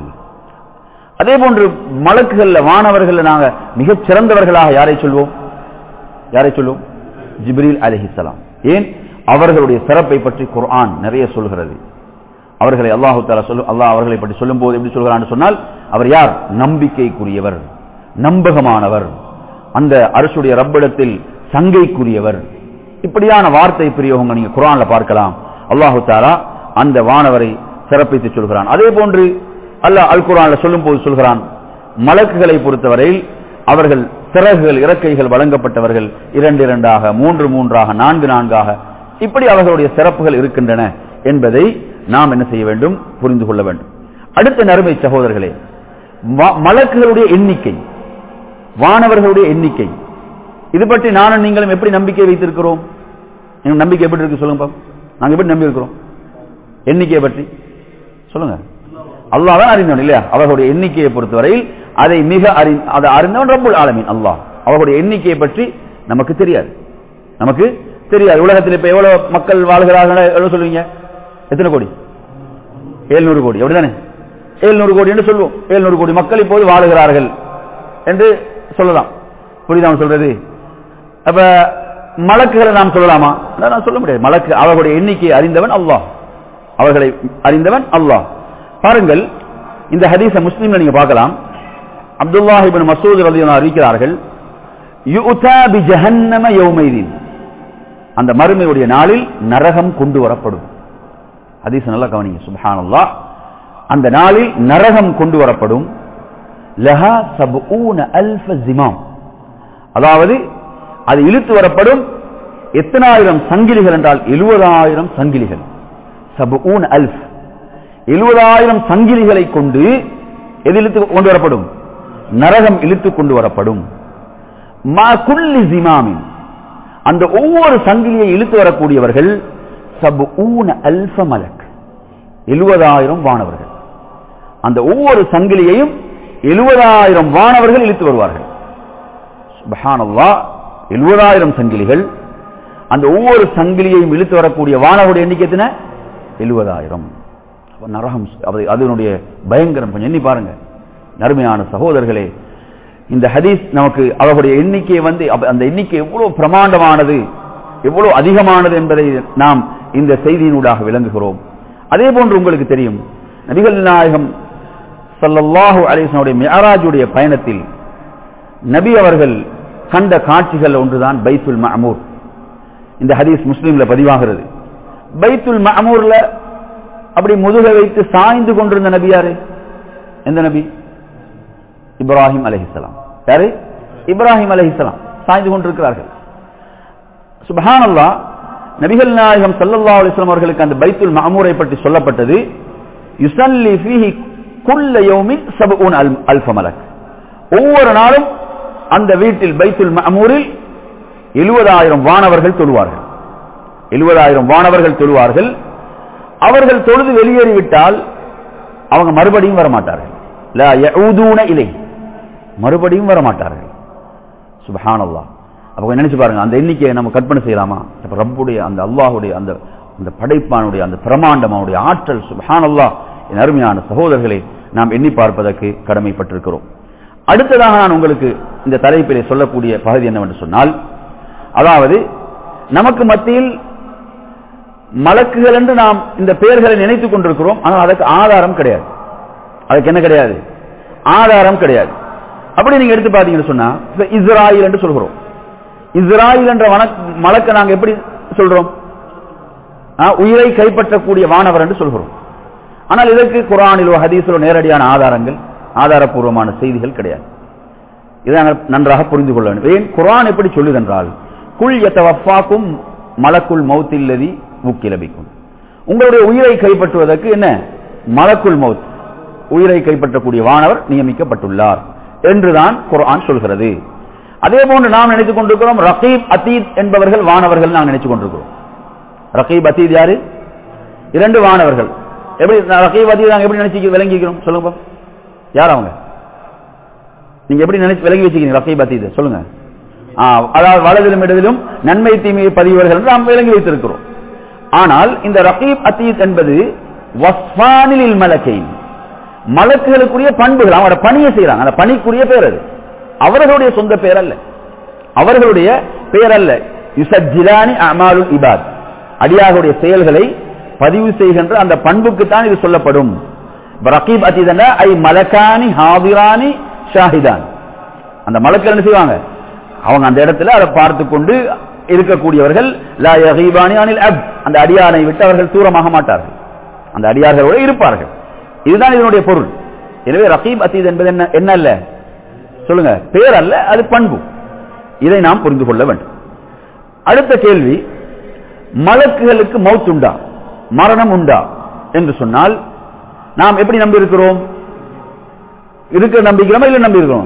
அதே போன்று மலக்குகள்ல வானவர்கள் நாங்க மிகச் சிறந்தவர்களாக யாரை சொல்வோம் யாரை சொல்லுவோம் ஜிப்ரீல் அலிஹிசலாம் ஏன் அவர்களுடைய சிறப்பை பற்றி குர்ஆன் நிறைய சொல்கிறது அவர்களை அல்லாஹு தாலா சொல்லு அல்லாஹ் அவர்களை பற்றி சொல்லும் போது எப்படி சொல்கிறான்னு சொன்னால் அவர் யார் நம்பிக்கைக்குரியவர் நம்பகமானவர் அந்த அரசுடைய ரப்பிடத்தில் சங்கைக்குரியவர் இப்படியான வார்த்தை பிரயோகங்கள் நீங்க குர்ஆன்ல பார்க்கலாம் அல்லாஹு தாலா அந்த வானவரை சிறப்பித்து சொல்கிறான் அதே போன்று அல்லாஹ் அல் குர்ஆன்ல சொல்லும் போது சொல்கிறான் மலக்குகளை பொறுத்தவரையில் அவர்கள் சிறகுகள் இறக்கைகள் வழங்கப்பட்டவர்கள் இரண்டு இரண்டாக மூன்று மூன்றாக நான்கு நான்காக இப்படி அவர்களுடைய சிறப்புகள் இருக்கின்றன என்பதை நாம் என்ன செய்ய வேண்டும் புரிந்து கொள்ள வேண்டும் அடுத்த நறுமை சகோதரர்களே வ- மலக்குகளுடைய எண்ணிக்கை வானவர்களுடைய எண்ணிக்கை இது பற்றி நானும் நீங்களும் எப்படி நம்பிக்கை வைத்திருக்கிறோம் எங்க நம்பிக்கை எப்படி இருக்கு சொல்லுங்க பாப்போம். நாங்க எப்படி நம்பி இருக்கிறோம் எண்ணிக்கையை பற்றி சொல்லுங்க அல்லாஹ் தான் அறிந்தவன் இல்லையா அவர்களுடைய எண்ணிக்கையை பொறுத்தவரையில் அதை மிக அறி அதை அறிந்தவன் ரப்புல் ஆலமீன் அல்லாஹ் அவர்களுடைய எண்ணிக்கையை பற்றி நமக்கு தெரியாது நமக்கு தெரியாது உலகத்தில் இப்ப எவ்வளவு மக்கள் வாழ்கிறார்கள் எவ்வளவு சொல்லுவீங்க எத்தனை கோடி ஏழ்நூறு கோடி அப்படிதானே ஏழ்நூறு கோடி என்று சொல்லுவோம் ஏழ்நூறு கோடி மக்கள் இப்போது வாழுகிறார்கள் என்று சொல்லலாம் புரியுதா அவன் சொல்றது அப்ப மலக்குகளை நாம் சொல்லலாமா அதான் நான் சொல்ல முடியாது மலக்கு அவர்களுடைய எண்ணிக்கையை அறிந்தவன் அல்லாஹ் அவர்களை அறிந்தவன் அல்லாஹ் பாருங்கள் இந்த ஹதீஸ முஸ்லீம்ல நீங்க பார்க்கலாம் அப்துல்லாஹ் இப்னு மசூத் ரலியல்லாஹு அறிவிக்கிறார்கள் யுதா பி ஜஹன்னம யௌமைதீன் அந்த மறுமையுடைய நாளில் நரகம் கொண்டு வரப்படும் ஹதீஸ் நல்லா கவனிங்க சுப்ஹானல்லாஹ் அந்த நாளில் நரகம் கொண்டு வரப்படும் லஹா சபூன அல்ஃப ஜிமாம் அதாவது அது இழுத்து வரப்படும் எத்தனாயிரம் சங்கிலிகள் என்றால் எழுபதாயிரம் சங்கிலிகள் சபூன் அல்ஃப் எழுபதாயிரம் சங்கிலிகளை கொண்டு எது இழுத்து கொண்டு வரப்படும் நரகம் இழுத்து கொண்டு வரப்படும் மா குல்லி ஜிமாமின் அந்த ஒவ்வொரு சங்கிலியை இழுத்து வரக்கூடியவர்கள் சபு ஊன அல்ஃப மலக் எழுபதாயிரம் வானவர்கள் அந்த ஒவ்வொரு சங்கிலியையும் எழுபதாயிரம் வானவர்கள் இழுத்து வருவார்கள் சுபஹானல்லா எழுபதாயிரம் சங்கிலிகள் அந்த ஒவ்வொரு சங்கிலியையும் இழுத்து வரக்கூடிய வானவருடைய எண்ணிக்கை எத்தனை எழுபதாயிரம் நரகம் அது அதனுடைய பயங்கரம் கொஞ்சம் எண்ணி பாருங்க நறுமையான சகோதரர்களே இந்த ஹதீஸ் நமக்கு அவர்களுடைய எண்ணிக்கை வந்து அப்ப அந்த எண்ணிக்கை எவ்வளவு பிரமாண்டமானது எவ்வளவு அதிகமானது என்பதை நாம் இந்த செய்தியினூடாக விளங்குகிறோம் அதே போன்று உங்களுக்கு தெரியும் நபிகள் நாயகம் ஸல்லல்லாஹு அலைஹி வஸல்லம் மியராஜுடைய பயணத்தில் நபி அவர்கள் கண்ட காட்சிகள் ஒன்றுதான் பைத்துல் மஅமூர் இந்த ஹதீஸ் முஸ்லீம்ல பதிவாகிறது பைத்துல் மஅமூர்ல அப்படி முதுக வைத்து சாய்ந்து கொண்டிருந்த நபி யாரு எந்த நபி இப்ராஹிம் அலைஹிஸ்ஸலாம் யாரு இப்ராஹிம் அலைஹிஸ்ஸலாம் சாய்ந்து கொண்டிருக்கிறார்கள் சுபஹானல்லாஹ் நபிகள் நாயகம் ஸல்லல்லாஹு அலைஹி வஸல்லம் அவர்களுக்கு அந்த பைத்துல் மஅமூரை பற்றி சொல்லப்பட்டது யுஸல்லி ஃபீஹி குல்ல யௌமின் சபூன் அல்ஃப மலக் ஒவ்வொரு நாளும் அந்த வீட்டில் பைத்துல் மஅமூரில் எழுபதாயிரம் வானவர்கள் தொழுவார்கள் எழுபதாயிரம் வானவர்கள் தொழுவார்கள் அவர்கள் தொழுது வெளியேறிவிட்டால் அவங்க மறுபடியும் வரமாட்டார்கள் லா யஊதூன இலை மறுபடியும் வரமாட்டார்கள் சுபஹானல்லாஹ் அப்ப கொஞ்சம் நினைச்சு பாருங்க அந்த எண்ணிக்கையை நம்ம கற்பனை செய்யலாமா அப்ப ரப்புடைய அந்த அல்லாஹுடைய அந்த அந்த படைப்பானுடைய அந்த பிரமாண்டம் அவனுடைய ஆற்றல் சுபஹானல்லாஹ் என் அருமையான சகோதரர்களை நாம் எண்ணி பார்ப்பதற்கு கடமைப்பட்டிருக்கிறோம் அடுத்ததாக நான் உங்களுக்கு இந்த தலைப்பிலே சொல்லக்கூடிய பகுதி என்னவென்று சொன்னால் அதாவது நமக்கு மத்தியில் மலக்குகள் என்று நாம் இந்த பெயர்களை நினைத்துக் கொண்டிருக்கிறோம் ஆனால் அதற்கு ஆதாரம் கிடையாது அதுக்கு என்ன கிடையாது ஆதாரம் கிடையாது அப்படி நீங்க எடுத்து பாத்தீங்கன்னு சொன்னா இப்ப இஸ்ராயில் என்று சொல்கிறோம் இஸ்ராயில் என்ற மலக்க நாங்க எப்படி சொல்றோம் உயிரை கைப்பற்றக்கூடிய வானவர் என்று சொல்கிறோம் ஆனால் இதற்கு குரானிலோ ஹதீஸிலோ நேரடியான ஆதாரங்கள் ஆதாரபூர்வமான செய்திகள் கிடையாது இதை நாங்கள் நன்றாக புரிந்து கொள்ள வேண்டும் ஏன் குரான் எப்படி சொல்லுதென்றால் குள் எத்தவப்பாக்கும் மலக்குள் மௌத்தில்லதி முக்கிலபிக்கும் உங்களுடைய உயிரை கைப்பற்றுவதற்கு என்ன மலக்குள் மௌத் உயிரை கைப்பற்றக்கூடிய வானவர் நியமிக்கப்பட்டுள்ளார் என்றுதான் குரான் சொல்கிறது அதே போன்று நாம் நினைத்துக் கொண்டிருக்கிறோம் ரகீப் அத்தீத் என்பவர்கள் வானவர்கள் நாம் நினைத்துக் கொண்டிருக்கிறோம் ரகீப் அத்தீத் யாரு இரண்டு வானவர்கள் எப்படி ரகீப் அத்தீத் நாங்க எப்படி நினைச்சு விளங்கிக்கிறோம் சொல்லுங்க யார் அவங்க நீங்க எப்படி நினைச்சு விளங்கி வச்சுக்கிறீங்க ரகீப் அத்தீத் சொல்லுங்க அதாவது வலதிலும் இடதிலும் நன்மை தீமையை பதிவர்கள் நாம் விளங்கி வைத்திருக்கிறோம் ஆனால் இந்த ரகீப் அத்தீத் என்பது வஸ்வானில் மலக்கை மலக்குகளுக்குரிய பண்புகள் அவங்களோட பணியை செய்யறாங்க அந்த பணிக்குரிய பேர் அது அவர்களுடைய சொந்த பேர் அல்ல அவர்களுடைய பெயர் அல்ல யுசஜிலானி அமாலுல் இபாத் அடியாருடைய செயல்களை பதிவு செய்கின்ற அந்த பண்புக்கு தான் இது சொல்லப்படும் ரகீப் அத்தீத் ஐ மலக்கானி ஹாதிரானி ஷாஹிதான் அந்த மலக்கள் என்ன செய்வாங்க அவங்க அந்த இடத்துல அதை பார்த்து கொண்டு இருக்கக்கூடியவர்கள் லா யகீபானி அனில் அப் அந்த அடியானை விட்டு அவர்கள் தூரமாக மாட்டார்கள் அந்த அடியார்களோடு இருப்பார்கள் இதுதான் இதனுடைய பொருள் எனவே ரகீப் அத்தீத் என்பது என்ன என்ன அல்ல சொல்லுங்க பேர் அல்ல அது பண்பு இதை நாம் புரிந்து கொள்ள வேண்டும் அடுத்த கேள்வி மலக்குகளுக்கு மவுத் உண்டா மரணம் உண்டா என்று சொன்னால் நாம் எப்படி நம்பி இருக்கிறோம் இருக்க நம்பிக்கிறோமா இல்ல நம்பி இருக்கிறோம்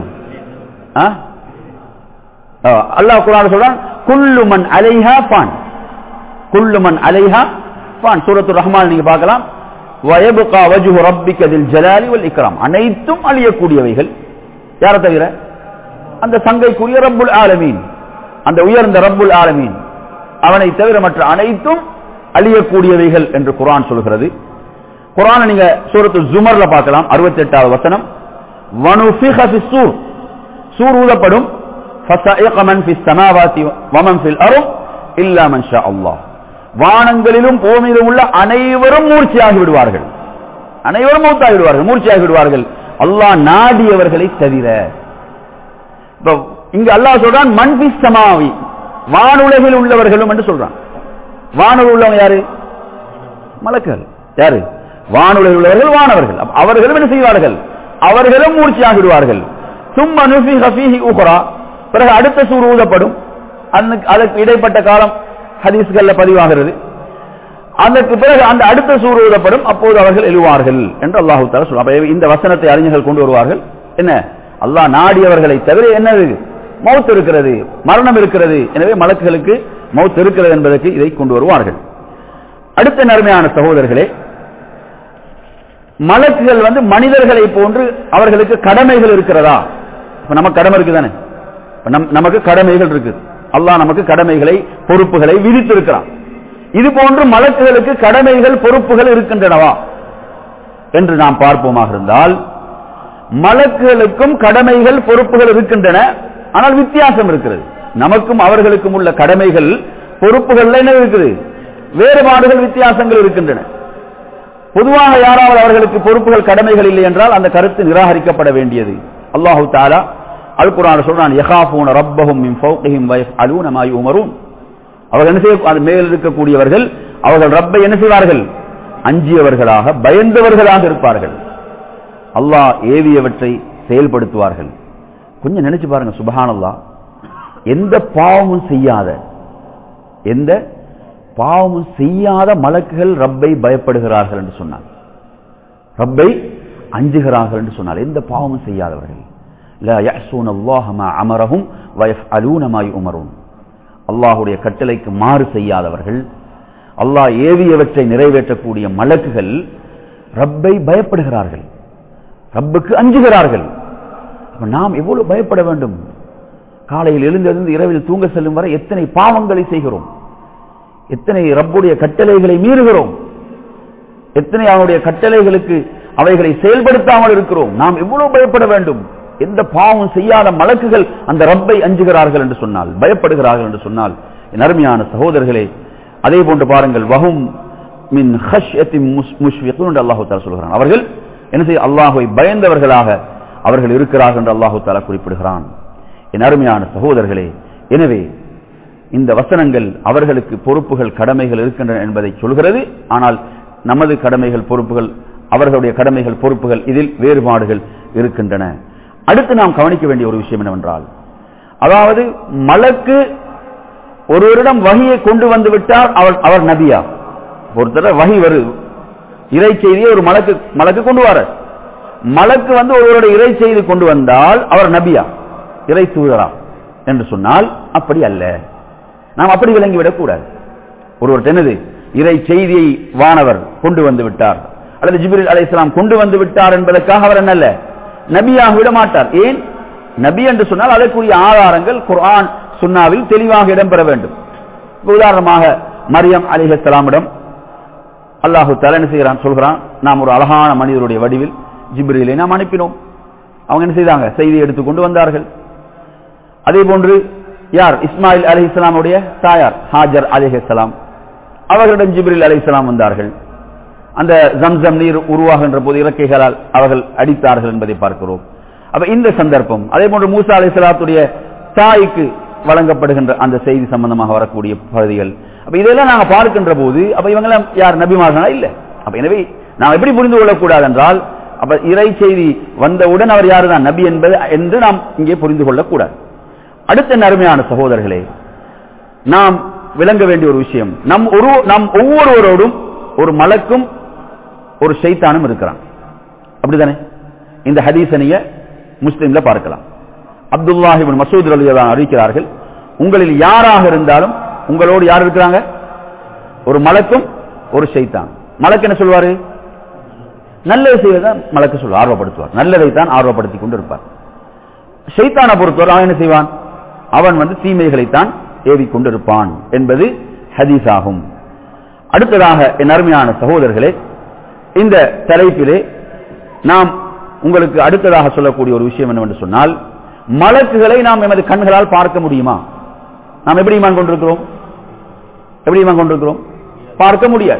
அல்லாஹ் குரான் சொல்றான் குல்லுமன் அலைஹா பான் குல்லுமன் அலைஹா பான் சூரத்து ரஹ்மான் நீங்க பார்க்கலாம் வயபுகா வஜுஹு ரப்பிக தில் ஜலாலி வல் இக்ராம் அனைத்தும் அழியக்கூடியவைகள் யாரை தவிர அந்த சங்கைக்குரிய ரப்புல் ஆலமீன் அந்த உயர்ந்த ரப்புல் ஆலமீன் அவனை தவிர மற்ற அனைத்தும் அழியக்கூடியவைகள் என்று குரான் சொல்கிறது குரான் நீங்க சூரத்து ஜுமர்ல பார்க்கலாம் அறுபத்தி எட்டாவது வசனம் வனுஃபிக சூர் சூர் ஊதப்படும் فَسَائِقَ مَنْ فِي السَّمَاوَاتِ وَمَنْ فِي الْأَرْضِ إِلَّا مَنْ شَاءَ اللَّهُ வானங்களிலும் பூமியிலும் உள்ள அனைவரும் மூர்ச்சியாகி விடுவார்கள் அனைவரும் மூத்தாகி விடுவார்கள் மூர்ச்சியாகி விடுவார்கள் அல்லாஹ் நாடியவர்களை தவிர இப்ப இங்க அல்லாஹ் சொல்றான் மண்பி சமாவி வானுலகில் உள்ளவர்களும் என்று சொல்றான் வானுலகில் உள்ளவங்க யாரு மலக்குகள் யாரு வானுலகில் உள்ளவர்கள் வானவர்கள் அவர்களும் என்ன செய்வார்கள் அவர்களும் மூர்ச்சியாகி விடுவார்கள் சும்மா நுஃபி ஹஃபீஹி உஹ்ரா பிறகு அடுத்த சூர் ஊதப்படும் அதற்கு இடைப்பட்ட காலம் ஹதீஸ்கள்ல பதிவாகிறது அதற்கு பிறகு அந்த அடுத்த சூறு ஊதப்படும் அப்போது அவர்கள் எழுவார்கள் என்று அல்லாஹு தாலா சொல்லுவாங்க இந்த வசனத்தை அறிஞர்கள் கொண்டு வருவார்கள் என்ன அல்லாஹ் நாடியவர்களை தவிர என்னது மௌத் இருக்கிறது மரணம் இருக்கிறது எனவே மலக்குகளுக்கு மௌத் இருக்கிறது என்பதற்கு இதை கொண்டு வருவார்கள் அடுத்த நன்மையான சகோதரர்களே மலக்குகள் வந்து மனிதர்களை போன்று அவர்களுக்கு கடமைகள் இருக்கிறதா இப்ப நமக்கு கடமை இருக்குதானே இப்ப நம்- நமக்கு கடமைகள் இருக்கு அல்லாஹ் நமக்கு கடமைகளை பொறுப்புகளை விதித்திருக்கிறான் இது போன்று மலக்குகளுக்கு கடமைகள் பொறுப்புகள் இருக்கின்றனவா என்று நாம் பார்ப்போமாக இருந்தால் மலக்குகளுக்கும் கடமைகள் பொறுப்புகள் இருக்கின்றன ஆனால் வித்தியாசம் இருக்கிறது நமக்கும் அவர்களுக்கும் உள்ள கடமைகள் பொறுப்புகள் என்ன இருக்குது வேறுபாடுகள் வித்தியாசங்கள் இருக்கின்றன பொதுவாக யாராவது அவர்களுக்கு பொறுப்புகள் கடமைகள் இல்லை என்றால் அந்த கருத்து நிராகரிக்கப்பட வேண்டியது அல்லாஹு தாலா அல் குரான் சொல்றான் யகாஃபூன ரப்பஹும் மின் ஃபௌகிஹிம் வயஃஅலூன மா யுமரூன் அவர்கள் என்ன செய்ய அது மேல் இருக்கக்கூடியவர்கள் அவர்கள் ரப்பை என்ன செய்வார்கள் அஞ்சியவர்களாக பயந்தவர்களாக இருப்பார்கள் அல்லாஹ் ஏவியவற்றை செயல்படுத்துவார்கள் கொஞ்சம் நினைச்சு பாருங்க சுபஹானல்லாஹ் எந்த பாவமும் செய்யாத எந்த பாவமும் செய்யாத மலக்குகள் ரப்பை பயப்படுகிறார்கள் என்று சொன்னார் ரப்பை அஞ்சுகிறார்கள் என்று சொன்னார் எந்த பாவமும் செய்யாதவர்கள் லா யஅஸூன அல்லாஹ மா அமரஹும் வயஃஅலூன மா யுமரூன் அல்லாஹ்வுடைய கட்டளைக்கு மாறு செய்யாதவர்கள் அல்லாஹ் ஏவியவற்றை நிறைவேற்றக்கூடிய மலக்குகள் ரப்பை பயப்படுகிறார்கள் ரப்புக்கு அஞ்சுகிறார்கள் அப்ப நாம் எவ்வளவு பயப்பட வேண்டும் காலையில் எழுந்திருந்து இரவில் தூங்க செல்லும் வரை எத்தனை பாவங்களை செய்கிறோம் எத்தனை ரப்புடைய கட்டளைகளை மீறுகிறோம் எத்தனை அவனுடைய கட்டளைகளுக்கு அவைகளை செயல்படுத்தாமல் இருக்கிறோம் நாம் எவ்வளவு பயப்பட வேண்டும் எந்த பாவம் செய்யாத மலக்குகள் அந்த ரப்பை அஞ்சுகிறார்கள் என்று சொன்னால் பயப்படுகிறார்கள் என்று சொன்னால் என் அருமையான சகோதரர்களே அதே போன்று பாருங்கள் வஹும் மின் ஹஷ்யத்தின் முஷ்ஃபிகுன் என்று அல்லாஹு தாலா சொல்கிறான் அவர்கள் என்ன செய்ய அல்லாஹுவை பயந்தவர்களாக அவர்கள் இருக்கிறார்கள் என்று அல்லாஹு தாலா குறிப்பிடுகிறான் என் அருமையான சகோதரர்களே எனவே இந்த வசனங்கள் அவர்களுக்கு பொறுப்புகள் கடமைகள் இருக்கின்றன என்பதை சொல்கிறது ஆனால் நமது கடமைகள் பொறுப்புகள் அவர்களுடைய கடமைகள் பொறுப்புகள் இதில் வேறுபாடுகள் இருக்கின்றன அடுத்து நாம் கவனிக்க வேண்டிய ஒரு விஷயம் என்னவென்றால் அதாவது மலக்கு ஒருவரிடம் வகியை கொண்டு வந்து விட்டால் அவர் அவர் நபியா ஒருத்தர வகி வருது இறை செய்தியை ஒரு மலக்கு மலக்கு கொண்டு வர மலக்கு வந்து ஒருவருடைய இறை செய்தி கொண்டு வந்தால் அவர் நபியா இறை தூதரா என்று சொன்னால் அப்படி அல்ல நாம் அப்படி விளங்கிவிடக் கூடாது ஒருவர் என்னது இறை செய்தியை வானவர் கொண்டு வந்து விட்டார் அல்லது ஜிப்ரில் அலைஹிஸ்ஸலாம் கொண்டு வந்து விட்டார் என்பதற்காக அவர் என்னல்ல நபியாக விட மாட்டார் ஏன் நபி என்று சொன்னால் அதற்குரிய ஆதாரங்கள் குர்ஆன் சுன்னாவில் தெளிவாக இடம்பெற வேண்டும் இப்ப உதாரணமாக மரியம் அலிஹலாமிடம் அல்லாஹு தஆலா என்ன செய்கிறான் சொல்கிறான் நாம் ஒரு அழகான மனிதருடைய வடிவில் ஜிப்ரிலை நாம் அனுப்பினோம் அவங்க என்ன செய்தாங்க செய்தியை எடுத்துக்கொண்டு வந்தார்கள் அதே போன்று யார் இஸ்மாயில் அலி இஸ்லாமுடைய தாயார் ஹாஜர் அலிஹலாம் அவர்களிடம் ஜிப்ரில் அலி இஸ்லாம் வந்தார்கள் அந்த ஜம்சம் நீர் உருவாகின்ற போது இலக்கைகளால் அவர்கள் அடித்தார்கள் என்பதை பார்க்கிறோம் அப்ப இந்த சந்தர்ப்பம் அதே போன்று மூசா அலி இஸ்லாத்துடைய தாய்க்கு வழங்கப்படுகின்ற அந்த செய்தி சம்பந்தமாக வரக்கூடிய பகுதிகள் அப்ப இதெல்லாம் நாங்க பார்க்கின்ற போது அப்ப இவங்க யார் நபிமார்களா இல்ல அப்ப எனவே நாம் எப்படி புரிந்து கொள்ளக்கூடாது என்றால் அப்ப இறை செய்தி வந்தவுடன் அவர் யாருதான் நபி என்பது என்று நாம் இங்கே புரிந்து கொள்ளக்கூடாது அடுத்த நறுமையான சகோதரர்களே நாம் விளங்க வேண்டிய ஒரு விஷயம் நம் ஒரு நம் ஒவ்வொருவரோடும் ஒரு மலக்கும் ஒரு ஷைத்தானும் இருக்கிறான் அப்படிதானே இந்த ஹதீசனிய முஸ்லிம்ல பார்க்கலாம் அப்துல்லாஹிபின் மசூத் அலிதான் அறிவிக்கிறார்கள் உங்களில் யாராக இருந்தாலும் உங்களோடு யார் இருக்கிறாங்க ஒரு மலக்கும் ஒரு ஷைத்தான் மலக்கு என்ன சொல்வாரு நல்லதை செய்வதான் மலக்கு சொல்வார் ஆர்வப்படுத்துவார் நல்லதை தான் ஆர்வப்படுத்திக் கொண்டு இருப்பார் ஷைத்தானை பொறுத்தவரை அவன் என்ன செய்வான் அவன் வந்து தீமைகளைத்தான் ஏவிக்கொண்டிருப்பான் என்பது ஹதீஸ் ஆகும் அடுத்ததாக என் அருமையான சகோதரர்களே இந்த தலைப்பிலே நாம் உங்களுக்கு அடுத்ததாக சொல்லக்கூடிய ஒரு விஷயம் என்னவென்று சொன்னால் மலக்குகளை நாம் எமது கண்களால் பார்க்க முடியுமா நாம் எப்படி ஈமான் கொண்டிருக்கிறோம் எப்படி ஈமான் கொண்டிருக்கிறோம் பார்க்க முடியாது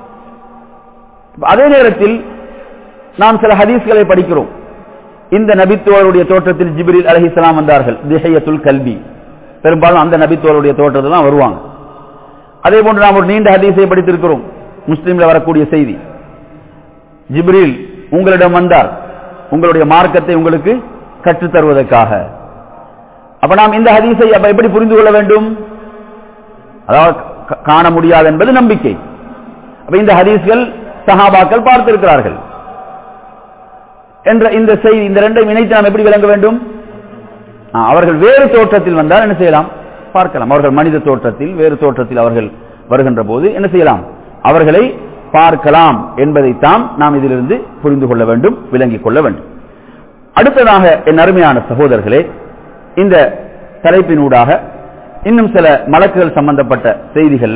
அதே நேரத்தில் நாம் சில ஹதீஸ்களை படிக்கிறோம் இந்த நபித்துவருடைய தோற்றத்தில் ஜிபிரில் அலஹிஸ்லாம் வந்தார்கள் திஹையத்துல் கல்வி பெரும்பாலும் அந்த நபித்துவருடைய தோற்றத்தில் தான் வருவாங்க அதே போன்று நாம் ஒரு நீண்ட ஹதீஸை படித்திருக்கிறோம் முஸ்லீம்ல வரக்கூடிய செய்தி ஜிப்ரில் உங்களிடம் வந்தார் உங்களுடைய மார்க்கத்தை உங்களுக்கு கற்றுத் தருவதற்காக அப்ப நாம் இந்த ஹதீஸை அப்ப எப்படி புரிந்து கொள்ள வேண்டும் அதாவது காண முடியாது என்பது நம்பிக்கை அப்ப இந்த ஹதீஸ்கள் சஹாபாக்கள் பார்த்திருக்கிறார்கள் என்ற இந்த செய்தி இந்த ரெண்டையும் இணைத்து நாம் எப்படி விளங்க வேண்டும் ஆ, அவர்கள் வேறு தோற்றத்தில் வந்தால் என்ன செய்யலாம் பார்க்கலாம் அவர்கள் மனித தோற்றத்தில் வேறு தோற்றத்தில் அவர்கள் வருகின்ற போது என்ன செய்யலாம் அவர்களை பார்க்கலாம் என்பதைத்தான் நாம் இதிலிருந்து புரிந்து கொள்ள வேண்டும் விளங்கிக் கொள்ள வேண்டும் அடுத்ததாக என் அருமையான சகோதரர்களே இந்த தலைப்பினூடாக இன்னும் சில மலக்குகள் சம்பந்தப்பட்ட செய்திகள்ல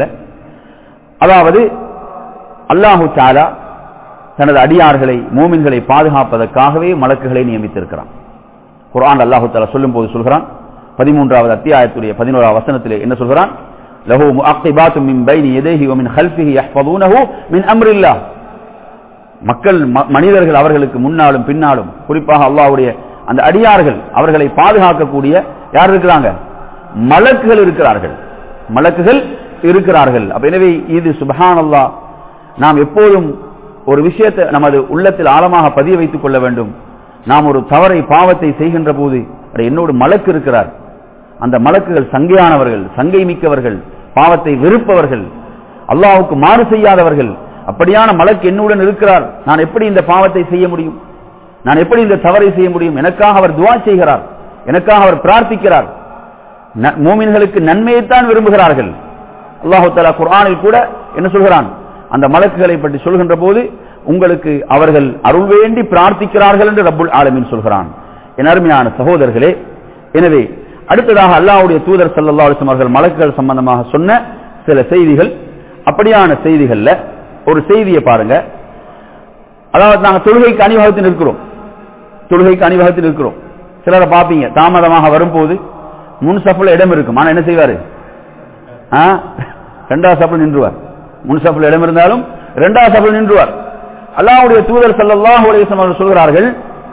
அதாவது அல்லாஹு தாலா தனது அடியார்களை மூமின்களை பாதுகாப்பதற்காகவே மலக்குகளை நியமித்திருக்கிறான் குர்ஆன் அல்லாஹு தாலா சொல்லும் போது சொல்கிறான் பதிமூன்றாவது அத்தியாயத்துடைய பதினோராவது வசனத்திலே என்ன சொல்கிறான் லஹு முஅக்திபாத்து மின் பைனி யதைஹி வ மின் ஹல்ஃபிஹி யஹ்ஃபதூனஹு மின் அம்ரில்லாஹ் மக்கள் ம- மனிதர்கள் அவர்களுக்கு முன்னாலும் பின்னாலும் குறிப்பாக அல்லாஹ்வுடைய அந்த அடியார்கள் அவர்களை பாதுகாக்கக்கூடிய யார் இருக்கிறாங்க மலக்குகள் இருக்கிறார்கள் மலக்குகள் இருக்கிறார்கள் அப்ப எனவே இது சுபஹானல்லாஹ் நாம் எப்போதும் ஒரு விஷயத்தை நமது உள்ளத்தில் ஆழமாக பதிய வைத்துக் கொள்ள வேண்டும் நாம் ஒரு தவறை பாவத்தை செய்கின்ற போது அட, என்னோடு மலக்கு இருக்கிறார் அந்த மலக்குகள் சங்கையானவர்கள் சங்கை மிக்கவர்கள் பாவத்தை வெறுப்பவர்கள் அல்லாஹ்வுக்கு மாறு செய்யாதவர்கள் அப்படியான மலக்கு என்னுடன் இருக்கிறார் நான் எப்படி இந்த பாவத்தை செய்ய முடியும் நான் எப்படி இந்த தவறை செய்ய முடியும் எனக்காக அவர் துவா செய்கிறார் எனக்காக அவர் பிரார்த்திக்கிறார் ந- மூமின்களுக்கு நன்மையைத்தான் விரும்புகிறார்கள் அல்லாஹு தஆலா குர்ஆனில் கூட என்ன சொல்கிறான் அந்த மலக்குகளை பற்றி சொல்கின்ற போது உங்களுக்கு அவர்கள் அருள் வேண்டி பிரார்த்திக்கிறார்கள் என்று ரப்புல் ஆலமீன் சொல்கிறான் என் அருமையான சகோதரர்களே எனவே அடுத்ததாக அல்லாஹ்வுடைய தூதர் ஸல்லல்லாஹு அலைஹி வஸல்லம் அவர்கள் மலக்குகள் சம்பந்தமாக சொன்ன சில செய்திகள் அப்படியான செய்திகள்ல ஒரு செய்தியை பாருங்க அதாவது நாங்க தொழுகைக்கு அணிவகுத்தில் இருக்கிறோம் தொழுகைக்கு அணிவகுத்தில் இருக்கிறோம் சிலரை பார்ப்பீங்க தாமதமாக வரும்போது முன் சப்புல இடம் இருக்கும் ஆனா என்ன செய்வாரு ஆ? ரெண்டாவது சப்புல நின்றுவார் முன் சப்புல இடம் இருந்தாலும் ரெண்டாவது சப்புல நின்றுவார் அல்லாஹ்வுடைய தூதர் ஸல்லல்லாஹு அலைஹி வஸல்லம் அவர்கள் சொல்கிறார்கள்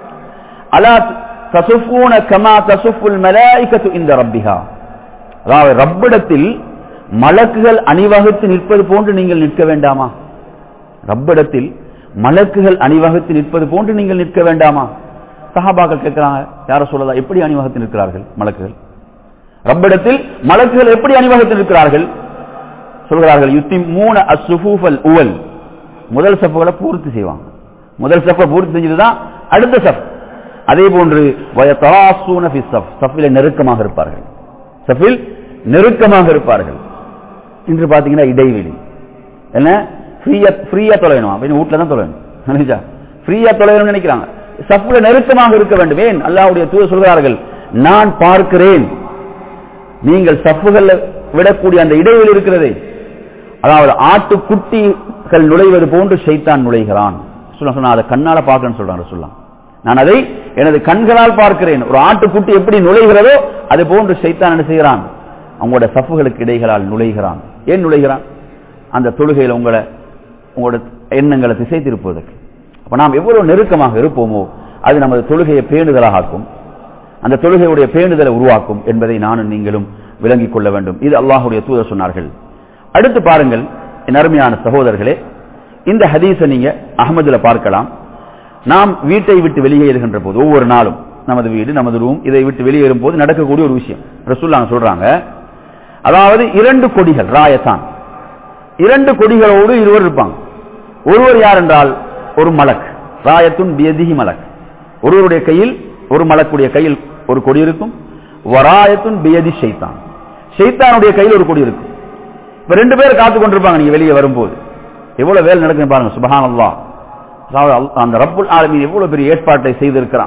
அலா தசுஃபூன கமா தசுஃபுல் மலாயிகத்து இந்த ரப்பிஹா அதாவது ரப்பிடத்தில் மலக்குகள் அணிவகுத்து நிற்பது போன்று நீங்கள் நிற்க வேண்டாமா ரப்பிடத்தில் மலக்குகள் அணிவகுத்து நிற்பது போன்று நீங்கள் நிற்க வேண்டாமா சஹாபாக்கள் கேட்கிறாங்க யார சொல்லலாம் எப்படி அணிவகுத்து நிற்கிறார்கள் மலக்குகள் ரப்பிடத்தில் மலக்குகள் எப்படி அணிவகுத்து நிற்கிறார்கள் சொல்கிறார்கள் யுத்தி மூணு அசுஃபூஃபல் உவல் முதல் சப்புகளை பூர்த்தி செய்வாங்க முதல் சப்பை பூர்த்தி செஞ்சதுதான் அடுத்த சப் அதே போன்று வயதராசூன ஃபி சஃப் சஃபில நெருக்கமாக இருப்பார்கள் சஃபில் நெருக்கமாக இருப்பார்கள் இன்று பாத்தீங்கன்னா இடைவெளி என்ன ஃப்ரீயா ஃப்ரீயா தொலையணும் அப்படின்னு வீட்டுல தான் தொலையணும் ஃப்ரீயா தொலையணும்னு நினைக்கிறாங்க சஃப்ல நெருக்கமாக இருக்க வேண்டும் ஏன் அல்லாஹ்வுடைய தூதர் சொல்கிறார்கள் நான் பார்க்கிறேன் நீங்கள் சஃப்புகள் விடக்கூடிய அந்த இடைவெளி இருக்கிறதே அதாவது ஆட்டுக்குட்டிகள் நுழைவது போன்று ஷைத்தான் நுழைகிறான் சொல்ல சொன்னா அதை கண்ணால பார்க்கணும்னு சொல்றாங்க சொல்லலாம் நான் அதை எனது கண்களால் பார்க்கிறேன் ஒரு ஆட்டுக்குட்டி எப்படி நுழைகிறதோ அது போன்று ஷைத்தான் என்ன செய்கிறான் அவங்களோட சஃப்புகளுக்கு இடைகளால் நுழைகிறான் ஏன் நுழைகிறான் அந்த தொழுகையில் உங்களை உங்களோட எண்ணங்களை திசை திருப்புவதற்கு அப்ப நாம் எவ்வளவு நெருக்கமாக இருப்போமோ அது நமது தொழுகையை பேணுதலாக ஆக்கும் அந்த தொழுகையுடைய பேணுதலை உருவாக்கும் என்பதை நானும் நீங்களும் விளங்கிக் கொள்ள வேண்டும் இது அல்லாஹுடைய தூதர் சொன்னார்கள் அடுத்து பாருங்கள் என் அருமையான சகோதரர்களே இந்த ஹதீஸை நீங்க அகமதுல பார்க்கலாம் நாம் வீட்டை விட்டு வெளியேறுகின்ற போது ஒவ்வொரு நாளும் நமது வீடு நமது ரூம் இதை விட்டு வெளியேறும் போது நடக்கக்கூடிய ஒரு விஷயம் ரசூல்லாங்க சொல்றாங்க அதாவது இரண்டு கொடிகள் ராயத்தான் இரண்டு கொடிகளோடு இருவர் இருப்பாங்க ஒருவர் யார் என்றால் ஒரு மலக் ராயத்துன் பியதிஹி மலக் ஒருவருடைய கையில் ஒரு மலக்குடைய கையில் ஒரு கொடி இருக்கும் வராயத்துன் பியதி ஷைத்தான் ஷைத்தானுடைய கையில் ஒரு கொடி இருக்கும் இப்ப ரெண்டு பேர் காத்து கொண்டிருப்பாங்க நீங்க வெளியே வரும்போது எவ்வளவு வேலை நடக்குது பாருங்க சுபஹான் அல்லாஹ் அதாவது அல்- அந்த ரப்புல் ஆலமீன் எவ்வளவு பெரிய ஏற்பாட்டை செய்திருக்கிறான்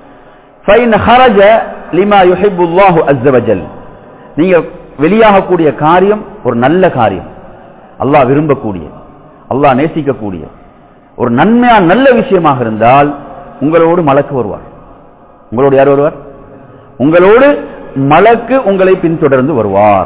ஃபைன் ஹரஜ லிமா யுஹிப்புல்லாஹு அஸ்ஸ வஜல் நீங்க வெளியாகக்கூடிய காரியம் ஒரு நல்ல காரியம் அல்லாஹ் விரும்பக்கூடிய அல்லாஹ் நேசிக்கக்கூடிய ஒரு நன்மையா நல்ல விஷயமாக இருந்தால் உங்களோடு மலக்கு வருவார் உங்களோடு யார் வருவார் உங்களோடு மலக்கு உங்களை பின்தொடர்ந்து வருவார்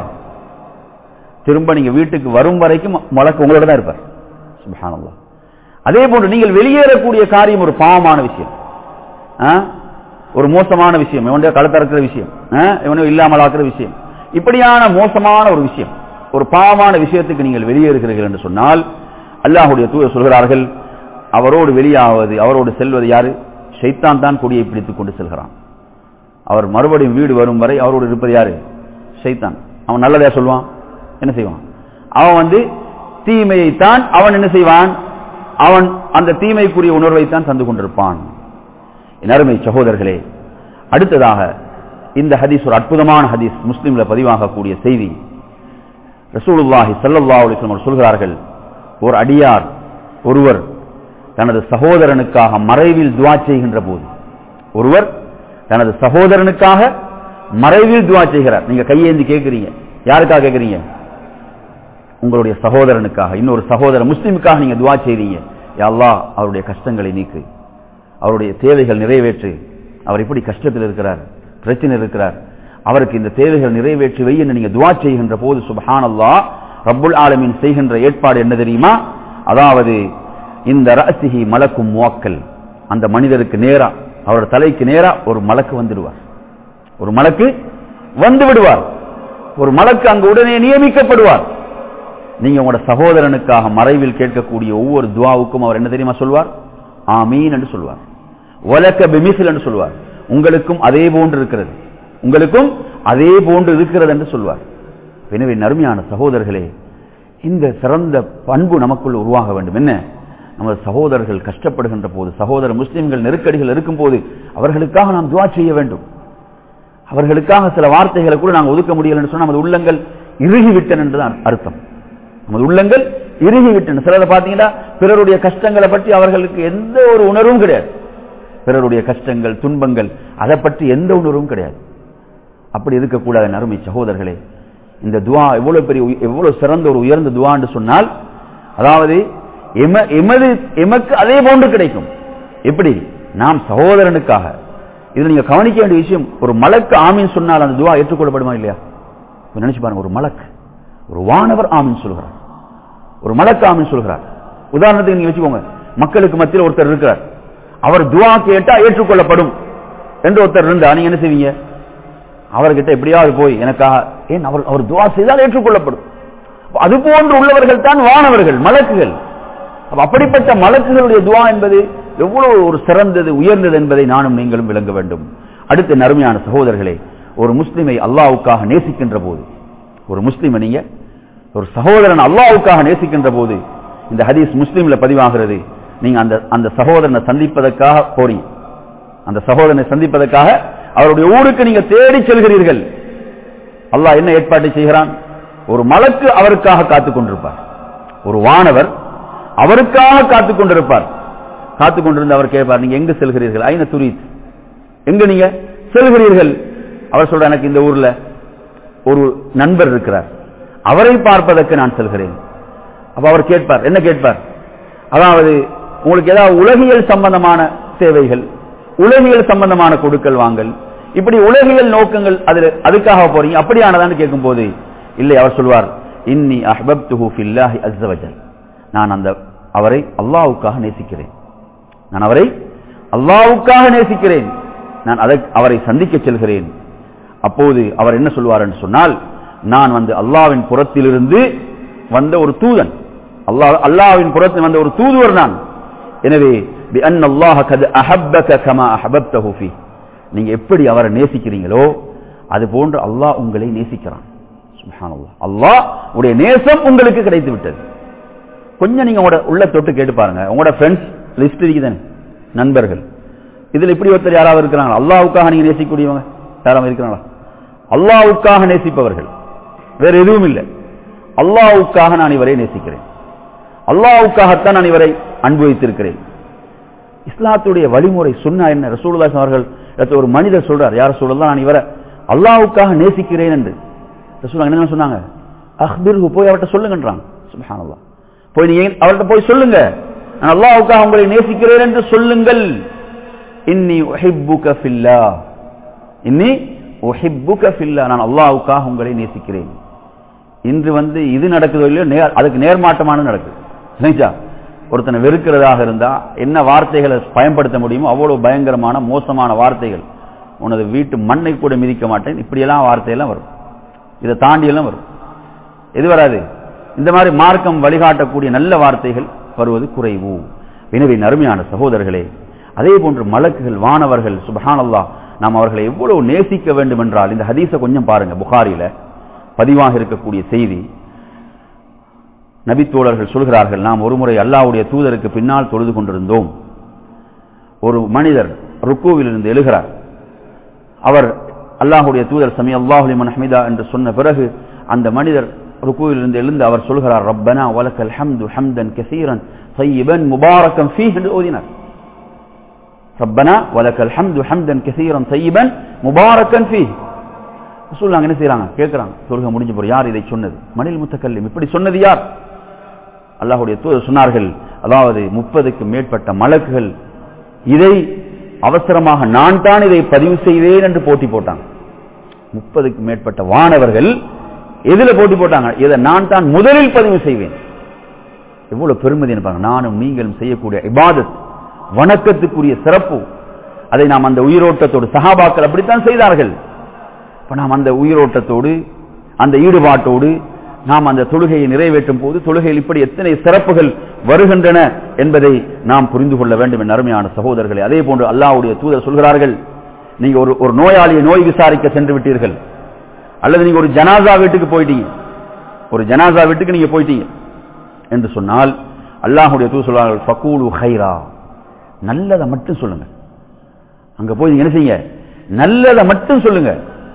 திரும்ப நீங்க வீட்டுக்கு வரும் வரைக்கும் மலக்கு உங்களோட தான் இருப்பார் சுப்ஹானல்லாஹ் அதே போன்று நீங்கள் வெளியேறக்கூடிய காரியம் ஒரு பாவமான விஷயம் ஆ? ஒரு மோசமான விஷயம் இவனுடைய கழுத்தறுக்கிற விஷயம் ஆ? இவனும் இல்லாமல் ஆக்குற விஷயம் இப்படியான மோசமான ஒரு விஷயம் ஒரு பாவமான விஷயத்துக்கு நீங்கள் வெளியேறுகிறீர்கள் என்று சொன்னால் அல்லாஹுடைய தூதர் சொல்கிறார்கள் அவரோடு வெளியாவது அவரோடு செல்வது யாரு ஷைத்தான் தான் கொடியை பிடித்துக் கொண்டு செல்கிறான் அவர் மறுபடியும் வீடு வரும் வரை அவரோடு இருப்பது யாரு ஷைத்தான் அவன் நல்லதா சொல்லுவான் என்ன செய்வான் அவன் வந்து தீமையைத்தான் அவன் என்ன செய்வான் அவன் அந்த தீமைக்குரிய உணர்வைத்தான் தந்து கொண்டிருப்பான் என் அருமை சகோதரர்களே அடுத்ததாக இந்த ஹதீஸ் ஒரு அற்புதமான ஹதீஸ் முஸ்லிம்ல பதிவாகக்கூடிய செய்தி ரசூலுல்லாஹி ஸல்லல்லாஹு அலைஹி வஸல்லம் சொல்கிறார்கள் ஒரு அடியார் ஒருவர் தனது சகோதரனுக்காக மறைவில் துவா செய்கின்ற போது ஒருவர் தனது சகோதரனுக்காக மறைவில் துவா செய்கிறார் நீங்க கையேந்தி கேட்கிறீங்க யாருக்காக கேட்கிறீங்க உங்களுடைய சகோதரனுக்காக இன்னொரு சகோதரர் முஸ்லிமுக்காக நீங்க துவா செய்றீங்க யா அல்லாஹ் அவருடைய கஷ்டங்களை நீக்கு அவருடைய தேவைகள் நிறைவேற்று அவர் இப்படி கஷ்டத்தில் இருக்கிறார் பிரச்சனை இருக்கிறார் அவருக்கு இந்த தேவைகள் நிறைவேற்றி வை என்று நீங்க துவா செய்கின்ற போது சுபஹான் அல்லாஹ் ரப்புல் ஆலமீன் செய்கின்ற ஏற்பாடு என்ன தெரியுமா அதாவது இந்த ரசிஹி மலக்கும் முவாக்கல் அந்த மனிதருக்கு நேரா அவரோட தலைக்கு நேரா ஒரு மலக்கு வந்துடுவார் ஒரு மலக்கு வந்து விடுவார் ஒரு மலக்கு அங்கு உடனே நியமிக்கப்படுவார் நீங்க உங்களோட சகோதரனுக்காக மறைவில் கேட்கக்கூடிய ஒவ்வொரு துவாவுக்கும் அவர் என்ன தெரியுமா சொல்வார் ஆமீன் என்று சொல்வார் ஒலக்க பிமிசில் என்று சொல்வார் உங்களுக்கும் அதே போன்று இருக்கிறது உங்களுக்கும் அதே போன்று இருக்கிறது என்று சொல்வார் எனவே நறுமையான சகோதரர்களே இந்த சிறந்த பண்பு நமக்குள் உருவாக வேண்டும் என்ன நமது சகோதரர்கள் கஷ்டப்படுகின்ற போது சகோதர முஸ்லிம்கள் நெருக்கடிகள் இருக்கும் போது அவர்களுக்காக நாம் துவா செய்ய வேண்டும் அவர்களுக்காக சில வார்த்தைகளை கூட நாங்கள் ஒதுக்க முடியலன்னு சொன்னால் நமது உள்ளங்கள் இறுகிவிட்டன என்றுதான் அர்த்தம் நமது உள்ளங்கள் இறுகிவிட்டன சிலரை பார்த்தீங்கன்னா பிறருடைய கஷ்டங்களை பற்றி அவர்களுக்கு எந்த ஒரு உணர்வும் கிடையாது பிறருடைய கஷ்டங்கள் துன்பங்கள் அதை பற்றி எந்த உணர்வும் கிடையாது அப்படி இருக்கக்கூடாது நறுமை சகோதரர்களே இந்த துவா எவ்வளவு பெரிய எவ்வளவு சிறந்த ஒரு உயர்ந்த துவா என்று சொன்னால் அதாவது எமது எமக்கு அதே போன்று கிடைக்கும் எப்படி நாம் சகோதரனுக்காக இது நீங்க கவனிக்க வேண்டிய விஷயம் ஒரு மலக்கு ஆமீன் சொன்னால் அந்த துவா ஏற்றுக்கொள்ளப்படுமா இல்லையா நினைச்சு பாருங்க ஒரு மலக்கு ஒரு வானவர் ஆமீன் சொல்கிறார் ஒரு மலக்கு ஆமீன் சொல்கிறார் உதாரணத்துக்கு நீங்க வச்சுக்கோங்க மக்களுக்கு மத்தியில் ஒருத்தர் இருக்கிறார் அவர் துவா கேட்டா ஏற்றுக்கொள்ளப்படும் என்று ஒருத்தர் இருந்தா நீங்க என்ன செய்வீங்க அவர்கிட்ட எப்படியாவது போய் எனக்காக ஏன் அவர் அவர் துவா செய்தால் ஏற்றுக்கொள்ளப்படும் அது போன்று உள்ளவர்கள் தான் வானவர்கள் மலக்குகள் அப்படிப்பட்ட மலக்குகளுடைய துவா என்பது எவ்வளவு ஒரு சிறந்தது உயர்ந்தது என்பதை நானும் நீங்களும் விளங்க வேண்டும் அடுத்த நறுமையான சகோதரர்களே ஒரு முஸ்லிமை அல்லாவுக்காக நேசிக்கின்ற போது ஒரு முஸ்லிமை நீங்க ஒரு சகோதரன் அல்லாவுக்காக நேசிக்கின்ற போது இந்த ஹதீஸ் முஸ்லீம்ல பதிவாகிறது நீங்க அந்த அந்த சகோதரனை சந்திப்பதற்காக போறீங்க அந்த சகோதரனை சந்திப்பதற்காக அவருடைய ஊருக்கு நீங்க தேடி செல்கிறீர்கள் அல்லாஹ் என்ன ஏற்பாட்டை செய்கிறான் ஒரு மலக்கு அவருக்காக காத்துக் கொண்டிருப்பார் ஒரு வானவர் அவருக்காக காத்துக் கொண்டிருப்பார் காத்துக் கொண்டிருந்து அவர் கேட்பார் நீங்க எங்க செல்கிறீர்கள் ஐன துரித் எங்க நீங்க செல்கிறீர்கள் அவர் சொல்ற எனக்கு இந்த ஊர்ல ஒரு நண்பர் இருக்கிறார் அவரை பார்ப்பதற்கு நான் செல்கிறேன் அப்ப அவர் கேட்பார் என்ன கேட்பார் அதாவது உங்களுக்கு ஏதாவது உலகியல் சம்பந்தமான சேவைகள் உலகியல் சம்பந்தமான கொடுக்கல் வாங்கல் இப்படி உலகியல் நோக்கங்கள் அதுல அதுக்காக போறீங்க அப்படியானதான்னு கேட்கும் போது இல்லை அவர் சொல்வார் இன்னி அஹ்பப்துஹு ஃபில்லாஹி அஸ்ஸவஜல் நான் அந்த அவரை அல்லாஹ்வுக்காக நேசிக்கிறேன் நான் அவரை அல்லாஹ்வுக்காக நேசிக்கிறேன் நான் அதை அவரை சந்திக்க செல்கிறேன் அப்போது அவர் என்ன சொல்வார் என்று சொன்னால் நான் வந்து அல்லாவின் புறத்திலிருந்து வந்த ஒரு தூதன் அல்லாஹ் அல்லாவின் புறத்தில் வந்த ஒரு தூதுவர் நான் எனவே بأن الله قد أحبك كما أحببته فيه நீங்க எப்படி அவரை நேசிக்கிறீங்களோ அது போன்று அல்லாஹ் உங்களை நேசிக்கிறான் சுப்ஹானல்லாஹ் அல்லாஹ் உடைய நேசம் உங்களுக்கு கிடைத்து விட்டது கொஞ்சம் நீங்க உங்களோட உள்ள தொட்டு கேட்டு பாருங்க உங்களோட ஃப்ரெண்ட்ஸ் லிஸ்ட் இருக்குதானே நண்பர்கள் இதுல இப்படி ஒருத்தர் யாராவது இருக்கிறாங்களா அல்லாவுக்காக நீங்க நேசிக்கக்கூடியவங்க யாராவது இருக்கிறாங்களா அல்லாவுக்காக நேசிப்பவர்கள் வேற எதுவும் இல்லை அல்லாவுக்காக நான் இவரை நேசிக்கிறேன் அல்லாவுக்காகத்தான் நான் இவரை அனுபவித்திருக்கிறேன் இஸ்லாத்துடைய வழிமுறை சொன்னா என்ன ரசூலுல்லாஹி அவர்கள் இடத்துல ஒரு மனிதர் சொல்றார் யார் சொல்லலாம் நான் இவரை அல்லாவுக்காக நேசிக்கிறேன் என்று ரசூலுல்லாஹி என்ன சொன்னாங்க அஹ்பிர்ஹு போய் அவர்கிட்ட சொல்லுங்கன்றாங்க சுப்ஹானல்லாஹ் போய் நீங்க அவர்கிட்ட போய் சொல்லுங்க நான் அல்லாவுக்காக உங்களை நேசிக்கிறேன் என்று சொல்லுங்கள் இன்னி உஹிப்புக ஃபில்லா இன்னி உஹிப்புக ஃபில்லா நான் அல்லாவுக்காக உங்களை நேசிக்கிறேன் இன்று வந்து இது நடக்குதோ இல்லையோ நேர் அதுக்கு நேர்மாட்டமானது நடக்குது சரிங்களா ஒருத்தனை வெறுக்கிறதாக இருந்தா என்ன வார்த்தைகளை பயன்படுத்த முடியுமோ அவ்வளவு பயங்கரமான மோசமான வார்த்தைகள் உனது வீட்டு மண்ணை கூட மிதிக்க மாட்டேன் இப்படியெல்லாம் வார்த்தையெல்லாம் வரும் இதை தாண்டி எல்லாம் வரும் எது வராது இந்த மாதிரி மார்க்கம் வழிகாட்டக்கூடிய நல்ல வார்த்தைகள் வருவது குறைவு எனவே நறுமையான சகோதரர்களே அதே போன்று மலக்குகள் வானவர்கள் சுபஹானல்லா நாம் அவர்களை எவ்வளவு நேசிக்க வேண்டும் என்றால் இந்த ஹதீஸை கொஞ்சம் பாருங்க புகாரில பதிவாக இருக்கக்கூடிய செய்தி நபித்தோழர்கள் சொல்கிறார்கள் நாம் ஒருமுறை அல்லாஹ்வுடைய தூதருக்கு பின்னால் தொழுது கொண்டிருந்தோம் ஒரு மனிதர் ருக்குவில் இருந்து எழுகிறார் அவர் அல்லாஹுடைய தூதர் சமி அல்லாஹுலிமன் ஹமிதா என்று சொன்ன பிறகு அந்த மனிதர் ருக்குவில் இருந்து எழுந்து அவர் சொல்கிறார் ரப்பனா வலக்கல் ஹம்து ஹம்தன் கசீரன் சையிபன் முபாரக்கம் ஃபீ என்று ஓதினார் ரப்பனா வலக்கல் ஹம்து ஹம்தன் கசீரன் சையிபன் முபாரக்கன் ஃபீ ரசூலுல்லாஹ் என்ன செய்றாங்க கேட்கறாங்க சொல்க முடிஞ்ச போற யார் இதை சொன்னது மணில் முத்தக்கல்லிம் இப்படி சொன்னது யார் அல்லாஹ்வுடைய தூதர் சொன்னார்கள் அதாவது முப்பதுக்கு மேற்பட்ட மலக்குகள் இதை அவசரமாக நான் தான் இதை பதிவு செய்வேன் என்று போட்டி போட்டாங்க முப்பதுக்கு மேற்பட்ட வானவர்கள் எதுல போட்டி போட்டாங்க இதை நான் தான் முதலில் பதிவு செய்வேன் எவ்வளவு பெருமதி இருப்பாங்க நானும் நீங்களும் செய்யக்கூடிய இபாதத் வணக்கத்துக்குரிய சிறப்பு அதை நாம் அந்த உயிரோட்டத்தோடு சகாபாக்கள் அப்படித்தான் செய்தார்கள் இப்ப நாம் அந்த உயிரோட்டத்தோடு அந்த ஈடுபாட்டோடு நாம் அந்த தொழுகையை நிறைவேற்றும் போது தொழுகையில் இப்படி எத்தனை சிறப்புகள் வருகின்றன என்பதை நாம் புரிந்து கொள்ள வேண்டும் என் அருமையான சகோதரர்களே அதே போன்று அல்லாஹ்வுடைய தூதர் சொல்கிறார்கள் நீங்க ஒரு ஒரு நோயாளியை நோய் விசாரிக்க சென்று விட்டீர்கள் அல்லது நீங்க ஒரு ஜனாசா வீட்டுக்கு போயிட்டீங்க ஒரு ஜனாசா வீட்டுக்கு நீங்க போயிட்டீங்க என்று சொன்னால் அல்லாஹ்வுடைய தூதர் சொல்றார்கள் ஃபகூலு ஹைரா நல்லதை மட்டும் சொல்லுங்க அங்க போய் நீங்க என்ன செய்யுங்க நல்லதை மட்டும் சொல்லுங்க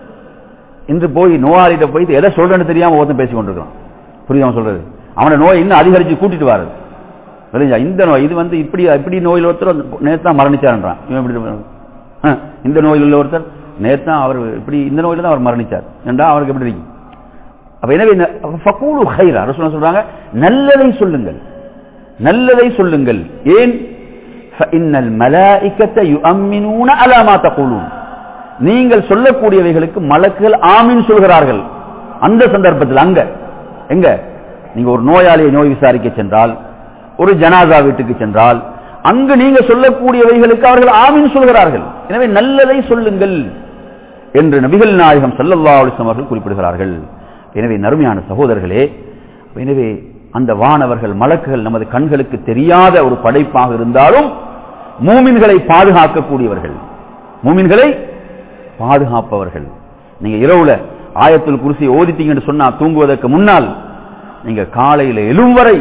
இன்று போய் நோயாளிகிட்ட போய் எதை சொல்றேன்னு தெரியாம ஒருத்தன் பேசி கொண்டிருக்கான் புரியுது அவன் சொல்றது அவனை நோய் இன்னும் அதிகரிச்சு கூட்டிட்டு வாரு விளைஞ்சா இந்த நோய் இது வந்து இப்படி இப்படி நோயில் ஒருத்தர் நேத்தான் மரணிச்சார்ன்றான் இவன் இப்படி ஆ, இந்த நோயில் உள்ள ஒருத்தர் நேத்தான் அவர் இப்படி இந்த நோயில தான் அவர் மரணிச்சார் என்றா அவருக்கு எப்படி இருக்கு அப்ப எனவே இந்த ஃபகூலு ஹைரா ரசூலுல்லாஹ் சொல்றாங்க நல்லதை சொல்லுங்கள் நல்லதை சொல்லுங்கள் ஏன் فإن الملائكة يؤمنون على ما تقولون நீங்கள் சொல்லக்கூடியவைகளுக்கு மலக்குகள் ஆமீன் சொல்கிறார்கள் அந்த சந்தர்ப்பத்தில் அங்க எங்க நீங்க ஒரு நோயாளியை நோய் விசாரிக்க சென்றால் ஒரு ஜனாதா வீட்டுக்கு சென்றால் அங்கு நீங்க சொல்லக்கூடியவைகளுக்கு அவர்கள் ஆமீன் சொல்கிறார்கள் எனவே நல்லதை சொல்லுங்கள் என்று நபிகள் நாயகம் ஸல்லல்லாஹு அலைஹி வஸல்லம் அவர்கள் குறிப்பிடுகிறார்கள் எனவே நறுமையான சகோதரர்களே எனவே அந்த வானவர்கள் மலக்குகள் நமது கண்களுக்கு தெரியாத ஒரு படைப்பாக இருந்தாலும் மூமின்களை பாதுகாக்கக்கூடியவர்கள் மூமின்களை பாதுகாப்பவர்கள் நீங்க இரவுல ஆயத்துல் குருசி ஓதிட்டீங்கன்னு சொன்னா தூங்குவதற்கு முன்னால் நீங்க காலையில எழும் வரை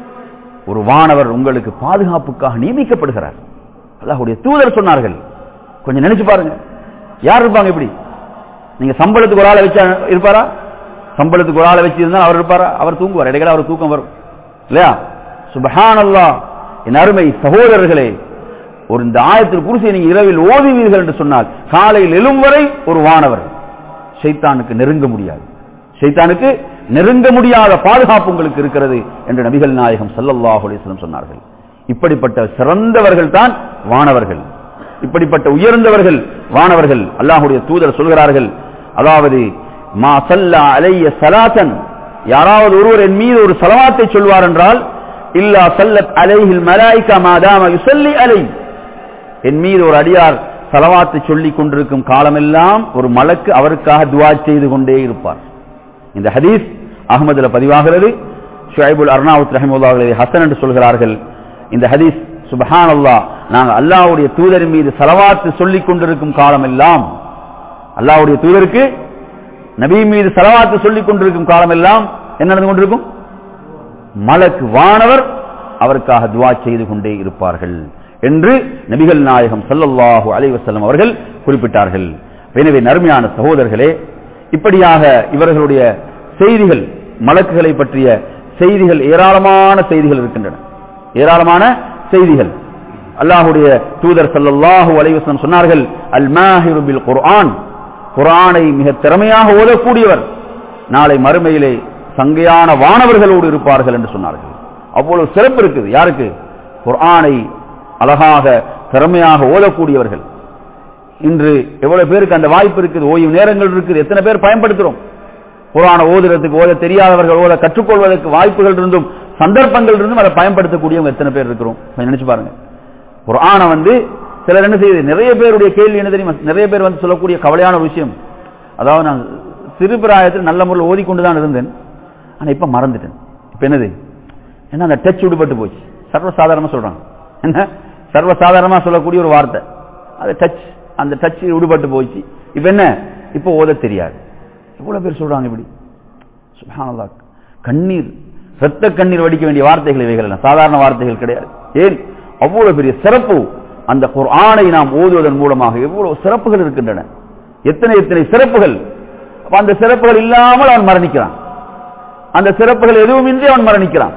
ஒரு வானவர் உங்களுக்கு பாதுகாப்புக்காக நியமிக்கப்படுகிறார் அல்லாஹ்வுடைய தூதர் சொன்னார்கள் கொஞ்சம் நினைச்சு பாருங்க யார் இருப்பாங்க இப்படி நீங்க சம்பளத்துக்கு ஒரு ஆளை வச்சா இருப்பாரா சம்பளத்துக்கு ஒரு ஆளை வச்சிருந்தா அவர் இருப்பாரா அவர் தூங்குவார் இடையில அவர் தூக்கம் வரும் இல்லையா சுபஹானல்லாஹ் என் அருமை சகோதரர்களே ஒரு இந்த ஆயத்தில் குருசியை நீங்க இரவில் ஓதுவீர்கள் என்று சொன்னால் காலையில் எழும் வரை ஒரு வானவர் ஷைத்தானுக்கு நெருங்க முடியாது ஷைத்தானுக்கு நெருங்க முடியாத பாதுகாப்பு உங்களுக்கு இருக்கிறது என்று நபிகள் நாயகம் ஸல்லல்லாஹு அலைஹி வஸல்லம் சொன்னார்கள் இப்படிப்பட்ட சிறந்தவர்கள் தான் வானவர்கள் இப்படிப்பட்ட உயர்ந்தவர்கள் வானவர்கள் அல்லாஹ்வுடைய தூதர் சொல்கிறார்கள் அதாவது மா சல்லா அலைய சலாத்தன் யாராவது ஒருவர் என் மீது ஒரு சலவாத்தை சொல்வார் என்றால் இல்லா சல்லத் அலைஹில் மலாய்கா மாதாம யுசல்லி அலை என் மீது ஒரு அடியார் சலவாத்தை சொல்லிக் கொண்டிருக்கும் காலமெல்லாம் ஒரு மலக்கு அவருக்காக துவா செய்து கொண்டே இருப்பார் இந்த ஹதீஸ் அகமதுல பதிவாகிறது ஷுஐபுல் அர்னாவுத் ரஹிமுல்லா அவர்களை ஹசன் என்று சொல்கிறார்கள் இந்த ஹதீஸ் சுபஹான் அல்லாஹ் நாங்கள் அல்லாஹ்வுடைய தூதரின் மீது சலவாத்து சொல்லிக் கொண்டிருக்கும் காலமெல்லாம் அல்லாஹ்வுடைய தூதருக்கு நபி மீது சலவாத்து சொல்லிக் கொண்டிருக்கும் காலமெல்லாம் என்ன நடந்து கொண்டிருக்கும் மலக்கு வானவர் அவருக்காக துவா செய்து கொண்டே இருப்பார்கள் என்று நபிகள் நாயகம் ஸல்லல்லாஹு அலைஹி வஸல்லம் அவர்கள் குறிப்பிட்டார்கள் எனவே நறுமையான சகோதரர்களே இப்படியாக இவர்களுடைய செய்திகள் மலக்குகளை பற்றிய செய்திகள் ஏராளமான செய்திகள் இருக்கின்றன ஏராளமான செய்திகள் அல்லாஹ்வுடைய தூதர் ஸல்லல்லாஹு அலைஹி வஸல்லம் சொன்னார்கள் அல் மாஹிரு பில் குர்ஆன் குர்ஆனை மிக திறமையாக ஓதக்கூடியவர் நாளை மறுமையிலே சங்கையான வானவர்களோடு இருப்பார்கள் என்று சொன்னார்கள் அவ்வளவு சிறப்பு இருக்குது யாருக்கு குர்ஆனை அழகாக திறமையாக ஓதக்கூடியவர்கள் இன்று எவ்வளவு பேருக்கு அந்த வாய்ப்பு இருக்குது ஓய்வு நேரங்கள் இருக்குது எத்தனை பேர் பயன்படுத்துறோம் குரான ஓதுறதுக்கு ஓத தெரியாதவர்கள் ஓத கற்றுக்கொள்வதற்கு வாய்ப்புகள் இருந்தும் சந்தர்ப்பங்கள் இருந்தும் அதை பயன்படுத்தக்கூடியவங்க எத்தனை பேர் இருக்கிறோம் கொஞ்சம் நினைச்சு பாருங்க குரானை வந்து சிலர் என்ன செய்யுது நிறைய பேருடைய கேள்வி என்ன தெரியுமா நிறைய பேர் வந்து சொல்லக்கூடிய கவலையான ஒரு விஷயம் அதாவது நான் சிறுபிராயத்தில் நல்ல முறையில் ஓதிக்கொண்டு தான் இருந்தேன் ஆனா இப்ப மறந்துட்டேன் இப்ப என்னது என்ன அந்த டச் விடுபட்டு போச்சு சர்வசாதாரணமா சொல்றாங்க என்ன சர்வசாதாரணமா சொல்லக்கூடிய ஒரு வார்த்தை அது டச் அந்த டச் விடுபட்டு போச்சு இப்ப என்ன இப்ப ஓத தெரியாது எவ்வளவு பேர் சொல்றாங்க இப்படி சுப்ஹானல்லாஹ் கண்ணீர் ரத்த கண்ணீர் வடிக்க வேண்டிய வார்த்தைகள் இவைகள் எல்லாம் சாதாரண வார்த்தைகள் கிடையாது ஏன் அவ்வளவு பெரிய சிறப்பு அந்த குர்ஆனை நாம் ஓதுவதன் மூலமாக எவ்வளவு சிறப்புகள் இருக்கின்றன எத்தனை எத்தனை சிறப்புகள் அப்ப அந்த சிறப்புகள் இல்லாமல் அவன் மரணிக்கிறான் அந்த சிறப்புகள் எதுவுமின்றி அவன் மரணிக்கிறான்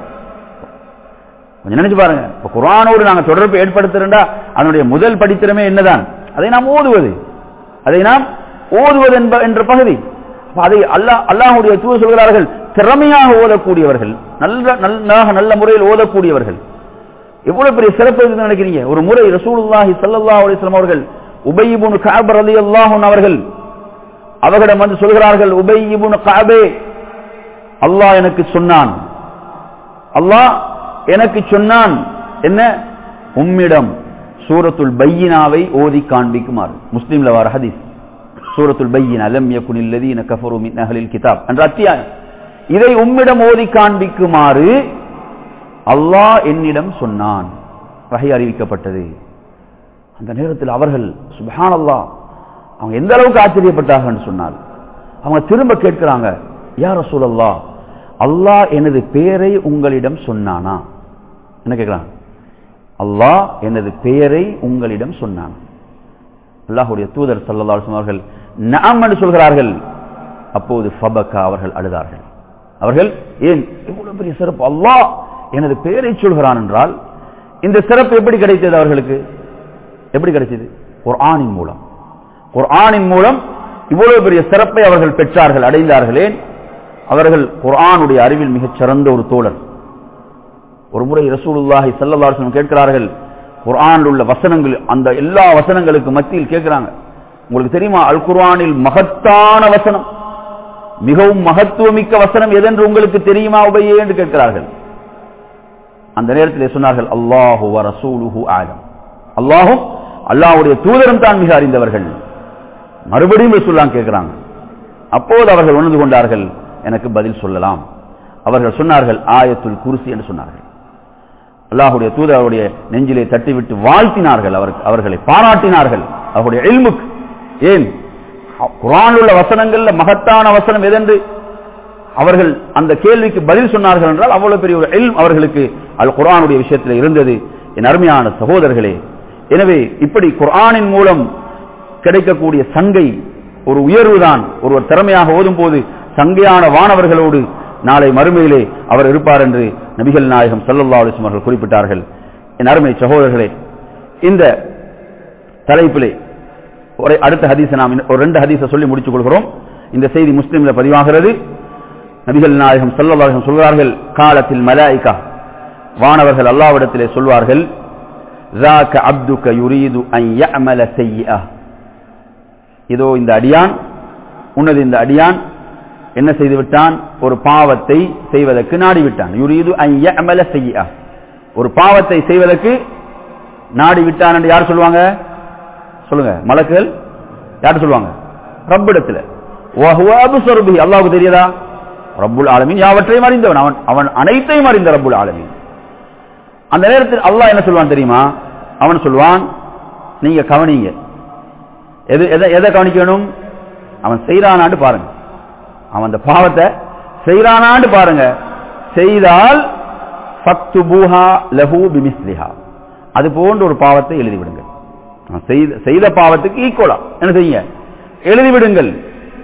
கொஞ்சம் நினைச்சு பாருங்க இப்ப குர்ஆனோடு நாங்க தொடர்பு ஏற்படுத்துறா அதனுடைய முதல் படித்திறமே என்னதான் அதை நாம் ஓதுவது அதை நாம் ஓதுவது என்ப என்ற பகுதி அப்ப அதை அல்லாஹ் அல்லாஹுடைய தூது சொல்கிறார்கள் திறமையாக ஓதக்கூடியவர்கள் நல்ல நல்லாக நல்ல முறையில் ஓதக்கூடியவர்கள் எவ்வளவு பெரிய சிறப்பு இருக்குன்னு நினைக்கிறீங்க ஒரு முறை ரசூலுல்லாஹி ஸல்லல்லாஹு அலைஹி வஸல்லம் அவர்கள் உபை இப்னு கஅப் ரலியல்லாஹு அன்ஹு அவர்கள் அவர்களிடம் வந்து சொல்கிறார்கள் உபை இப்னு கஅபே அல்லாஹ் எனக்கு சொன்னான் அல்லாஹ் எனக்கு சொன்னான் என்ன உம்மிடம் சூரத்துல் பையினாவை ஓதி காண்பிக்குமாறு முஸ்லீம்ல வர ஹதீஸ் சூரத்துல் பையினா லம் யகுனில் லதீன கஃபரு மின் அஹ்லில் கிதாப் என்ற அத்தியாயம் இதை உம்மிடம் ஓதி காண்பிக்குமாறு அல்லாஹ் என்னிடம் சொன்னான் வகை அறிவிக்கப்பட்டது அந்த நேரத்தில் அவர்கள் சுபஹான் அல்லாஹ் அவங்க எந்த அளவுக்கு ஆச்சரியப்பட்டார்கள் சொன்னால் அவங்க திரும்ப கேட்கிறாங்க யார் ரசூலல்லா அல்லாஹ் எனது பெயரை உங்களிடம் சொன்னானா என்ன கேட்கிறாங்க அல்லாஹ் எனது பெயரை உங்களிடம் சொன்னான் அல்லாஹுடைய தூதர் சல்லல்லா அலிஸ்லாம் அவர்கள் நாம் என்று சொல்கிறார்கள் அப்போது ஃபபக்கா அவர்கள் அழுதார்கள் அவர்கள் ஏன் இவ்வளவு பெரிய சிறப்பு அல்லாஹ் எனது பெயரை சொல்கிறான் என்றால் இந்த சிறப்பு எப்படி கிடைத்தது அவர்களுக்கு எப்படி கிடைச்சது ஒரு ஆணின் மூலம் ஒரு ஆணின் மூலம் இவ்வளவு பெரிய சிறப்பை அவர்கள் பெற்றார்கள் அடைந்தார்களே அவர்கள் குர்ஆனுடைய அறிவில் மிகச் சிறந்த ஒரு தோழர் ஒரு முறை ரசூலுல்லாஹி ஸல்லல்லாஹு கேட்கிறார்கள் குர்ஆனில் உள்ள வசனங்கள் அந்த எல்லா வசனங்களுக்கு மத்தியில் கேட்கிறாங்க உங்களுக்கு தெரியுமா அல் குர்ஆனில் மகத்தான வசனம் மிகவும் மகத்துவமிக்க வசனம் எதென்று உங்களுக்கு தெரியுமா உபையே என்று கேட்கிறார்கள் அந்த நேரத்தில் சொன்னார்கள் அல்லாஹு வ ரசூலுஹு ஆலம் அல்லாஹும் அல்லாஹ்வுடைய தூதரும் தான் மிக அறிந்தவர்கள் மறுபடியும் ரசூலுல்லாஹ் கேட்கிறாங்க அப்போது அவர்கள் உணர்ந்து கொண்டார்கள் எனக்கு பதில் சொல்லலாம் அவர்கள் சொன்னார்கள் ஆயத்துல் குருசி என்று சொன்னார்கள் அல்லாஹுடைய தூதர் அவருடைய நெஞ்சிலே தட்டிவிட்டு வாழ்த்தினார்கள் அவருக்கு அவர்களை பாராட்டினார்கள் அவருடைய எல்முக் ஏன் குரான் உள்ள வசனங்கள்ல மகத்தான வசனம் எதென்று அவர்கள் அந்த கேள்விக்கு பதில் சொன்னார்கள் என்றால் அவ்வளவு பெரிய ஒரு எல்ம் அவர்களுக்கு அல் குரானுடைய விஷயத்தில் இருந்தது என் அருமையான சகோதரர்களே எனவே இப்படி குர்ஆனின் மூலம் கிடைக்கக்கூடிய சங்கை ஒரு உயர்வுதான் ஒருவர் திறமையாக ஓதும் போது சங்கையான வானவர்களோடு நாளை மறுமையிலே அவர் இருப்பார் என்று நபிகள் நாயகம் சல்லல்லா அலிஸ்லம் அவர்கள் குறிப்பிட்டார்கள் என் அருமை சகோதரர்களே இந்த தலைப்பிலே ஒரு அடுத்த ஹதீஸை நாம் ஒரு ரெண்டு ஹதீஸை சொல்லி முடித்துக் கொள்கிறோம் இந்த செய்தி முஸ்லீம்ல பதிவாகிறது நபிகள் நாயகம் சல்லல்லாஹம் சொல்வார்கள் காலத்தில் மலாய்கா வானவர்கள் அல்லாவிடத்திலே சொல்வார்கள் ذاك عبدك يريد أن يعمل سيئة இதோ இந்த அடியான் உன்னது இந்த அடியான் என்ன செய்து விட்டான் ஒரு பாவத்தை செய்வதற்கு நாடிவிட்டான் யுரீது அமல செய்ய ஒரு பாவத்தை செய்வதற்கு நாடி விட்டான் என்று யார் சொல்லுவாங்க சொல்லுங்க மலக்குகள் யார் சொல்லுவாங்க ரப்பிடத்துல அல்லாவுக்கு தெரியாதா ரப்புல் ஆலமீன் யாவற்றையும் அறிந்தவன் அவன் அவன் அனைத்தையும் அறிந்த ரப்புல் ஆலமீன் அந்த நேரத்தில் அல்லாஹ் என்ன சொல்வான் தெரியுமா அவன் சொல்வான் நீங்க கவனிங்க எது எதை எதை கவனிக்கணும் அவன் செய்யறானான்னு பாருங்க அவன் அந்த பாவத்தை செய்யறானான்னு பாருங்க செய்தால் அது போன்ற ஒரு பாவத்தை எழுதிவிடுங்கள் செய்த பாவத்துக்கு ஈக்குவலா என்ன செய்யுங்க எழுதிவிடுங்கள்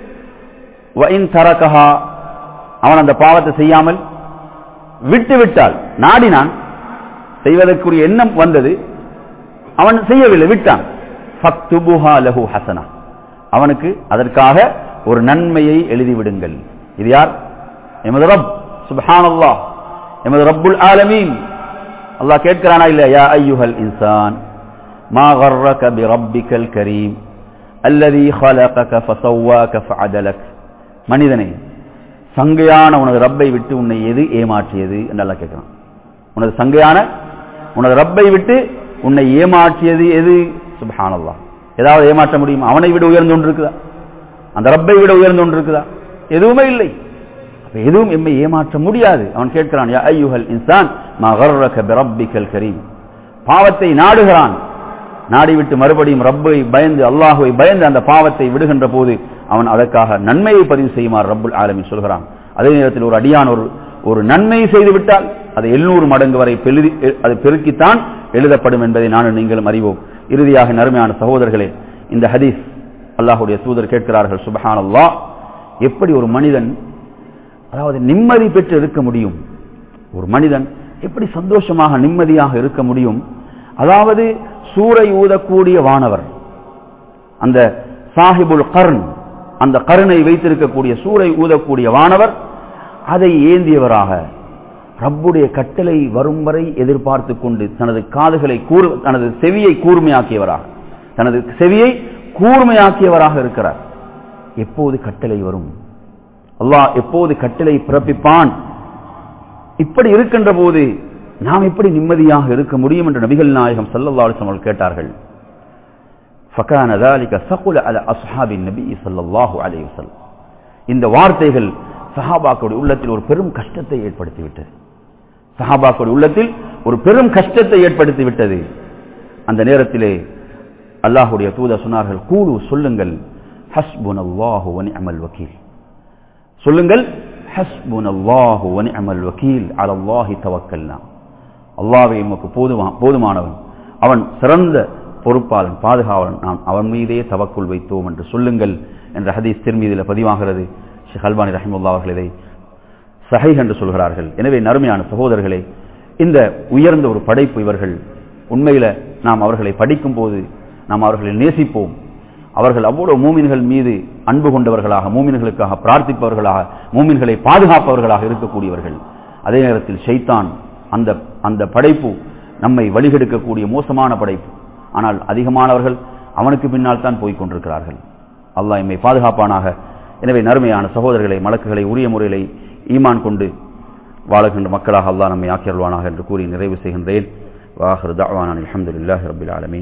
தரகஹா அவன் அந்த பாவத்தை செய்யாமல் விட்டு விட்டால் நாடினான் செய்வதற்குரிய எண்ணம் வந்தது அவன் செய்யவில்லை விட்டான் லஹு ஹசனா அவனுக்கு அதற்காக ஒரு நன்மையை எழுதிவிடுங்கள் இது யார் எமது ரப் சுபஹான் அல்லாஹ் எமது ரப்புல் ஆலமீன் அல்லாஹ் கேட்கிறானா இல்ல யா ஐயுஹல் இன்சான் மா கர்ரக பி ரப்பிக்கல் கரீம் அல்லதி خلقك فسواك فعدلك மனிதனே சங்கையான உனது ரப்பை விட்டு உன்னை எது ஏமாற்றியது என்று அல்லாஹ் கேட்கிறான் உனது சங்கையான உனது ரப்பை விட்டு உன்னை ஏமாற்றியது எது சுபஹானல்லா ஏதாவது ஏமாற்ற முடியும் அவனை விட உயர்ந்து ஒன்று இருக்குதா அந்த ரப்பை விட உயர்ந்து ஒன்று இருக்குதா எதுவுமே இல்லை எதுவும் எம்மை ஏமாற்ற முடியாது அவன் கேட்கிறான் யா ஐயுஹல் இன்சான் மகர்ரக பிரப்பிக்கல் கரீம் பாவத்தை நாடுகிறான் நாடிவிட்டு மறுபடியும் ரப்பை பயந்து அல்லாஹுவை பயந்து அந்த பாவத்தை விடுகின்ற போது அவன் அதற்காக நன்மையை பதிவு செய்யுமாறு ரப்புல் ஆலமின் சொல்கிறான் அதே நேரத்தில் ஒரு அடியான் ஒரு ஒரு நன்மை செய்துவிட்டால் அது எழுநூறு மடங்கு வரை பெருதி அது பெருக்கித்தான் எழுதப்படும் என்பதை நானும் நீங்களும் அறிவோம் இறுதியாக நறுமையான சகோதரர்களே இந்த ஹதீஸ் அல்லாஹுடைய தூதர் கேட்கிறார்கள் சுபஹான் அல்லாஹ் எப்படி ஒரு மனிதன் அதாவது நிம்மதி பெற்று இருக்க முடியும் ஒரு மனிதன் எப்படி சந்தோஷமாக நிம்மதியாக இருக்க முடியும் அதாவது சூறை ஊதக்கூடிய வானவர் அந்த சாஹிபுல் கர்ன் அந்த கருணை வைத்திருக்கக்கூடிய சூறை ஊதக்கூடிய வானவர் அதை ஏந்தியவராக ரப்புடைய கட்டளை வரும் வரை எதிர்பார்த்து கொண்டு தனது காதுகளை கூர் தனது செவியை கூர்மையாக்கியவராக தனது செவியை கூர்மையாக்கியவராக இருக்கிறார் எப்போது கட்டளை வரும் அல்லாஹ் எப்போது கட்டளை பிறப்பிப்பான் இப்படி இருக்கின்ற போது நாம் எப்படி நிம்மதியாக இருக்க முடியும் என்று நபிகள் நாயகம் சல்லல்லா அவர்கள் கேட்டார்கள் فكان ذلك ثقل على اصحاب النبي صلى الله عليه وسلم இந்த வார்த்தைகள் சஹாபாக்களுடைய உள்ளத்தில் ஒரு பெரும் கஷ்டத்தை ஏற்படுத்தி விட்டது சஹாபாக்களுடைய உள்ளத்தில் ஒரு பெரும் கஷ்டத்தை ஏற்படுத்தி விட்டது அந்த நேரத்திலே அல்லாஹுடைய தூதர் சொன்னார்கள் கூடு சொல்லுங்கள் ஹஸ்புன் அல்லாஹு வனி அமல் வக்கீல் சொல்லுங்கள் ஹஸ்புன் அல்லாஹு வனி அமல் வக்கீல் அலல்லாஹி தவக்கல்னா அல்லாவே நமக்கு போதுமா போதுமானவன் அவன் சிறந்த பொறுப்பாளன் பாதுகாவலன் நாம் அவன் மீதே தவக்குள் வைத்தோம் என்று சொல்லுங்கள் என்ற ஹதீஸ் திருமீதியில் பதிவாகிறது ஷேக் அல்பானி ரஹிமுல்லா அவர்கள் இதை சஹை என்று சொல்கிறார்கள் எனவே நறுமையான சகோதரர்களே இந்த உயர்ந்த ஒரு படைப்பு இவர்கள் உண்மையில நாம் அவர்களை படிக்கும் போது நாம் அவர்களை நேசிப்போம் அவர்கள் அவ்வளவு மூமின்கள் மீது அன்பு கொண்டவர்களாக மூமின்களுக்காக பிரார்த்திப்பவர்களாக மூமின்களை பாதுகாப்பவர்களாக இருக்கக்கூடியவர்கள் அதே நேரத்தில் ஷைத்தான் அந்த அந்த படைப்பு நம்மை வழிகெடுக்கக்கூடிய மோசமான படைப்பு ஆனால் அதிகமானவர்கள் அவனுக்கு பின்னால் தான் போய்க் கொண்டிருக்கிறார்கள் அல்லாஹ் எம்மை பாதுகாப்பானாக எனவே நறுமையான சகோதரர்களை மலக்குகளை உரிய முறையிலே ஈமான் கொண்டு வாழுகின்ற மக்களாக அல்லாஹ் நம்மை ஆக்கியருள்வானாக என்று கூறி நிறைவு செய்கின்றேன் வாஹர் தாவானான் அலமதுல்லாஹி ரபில் ஆலமீன்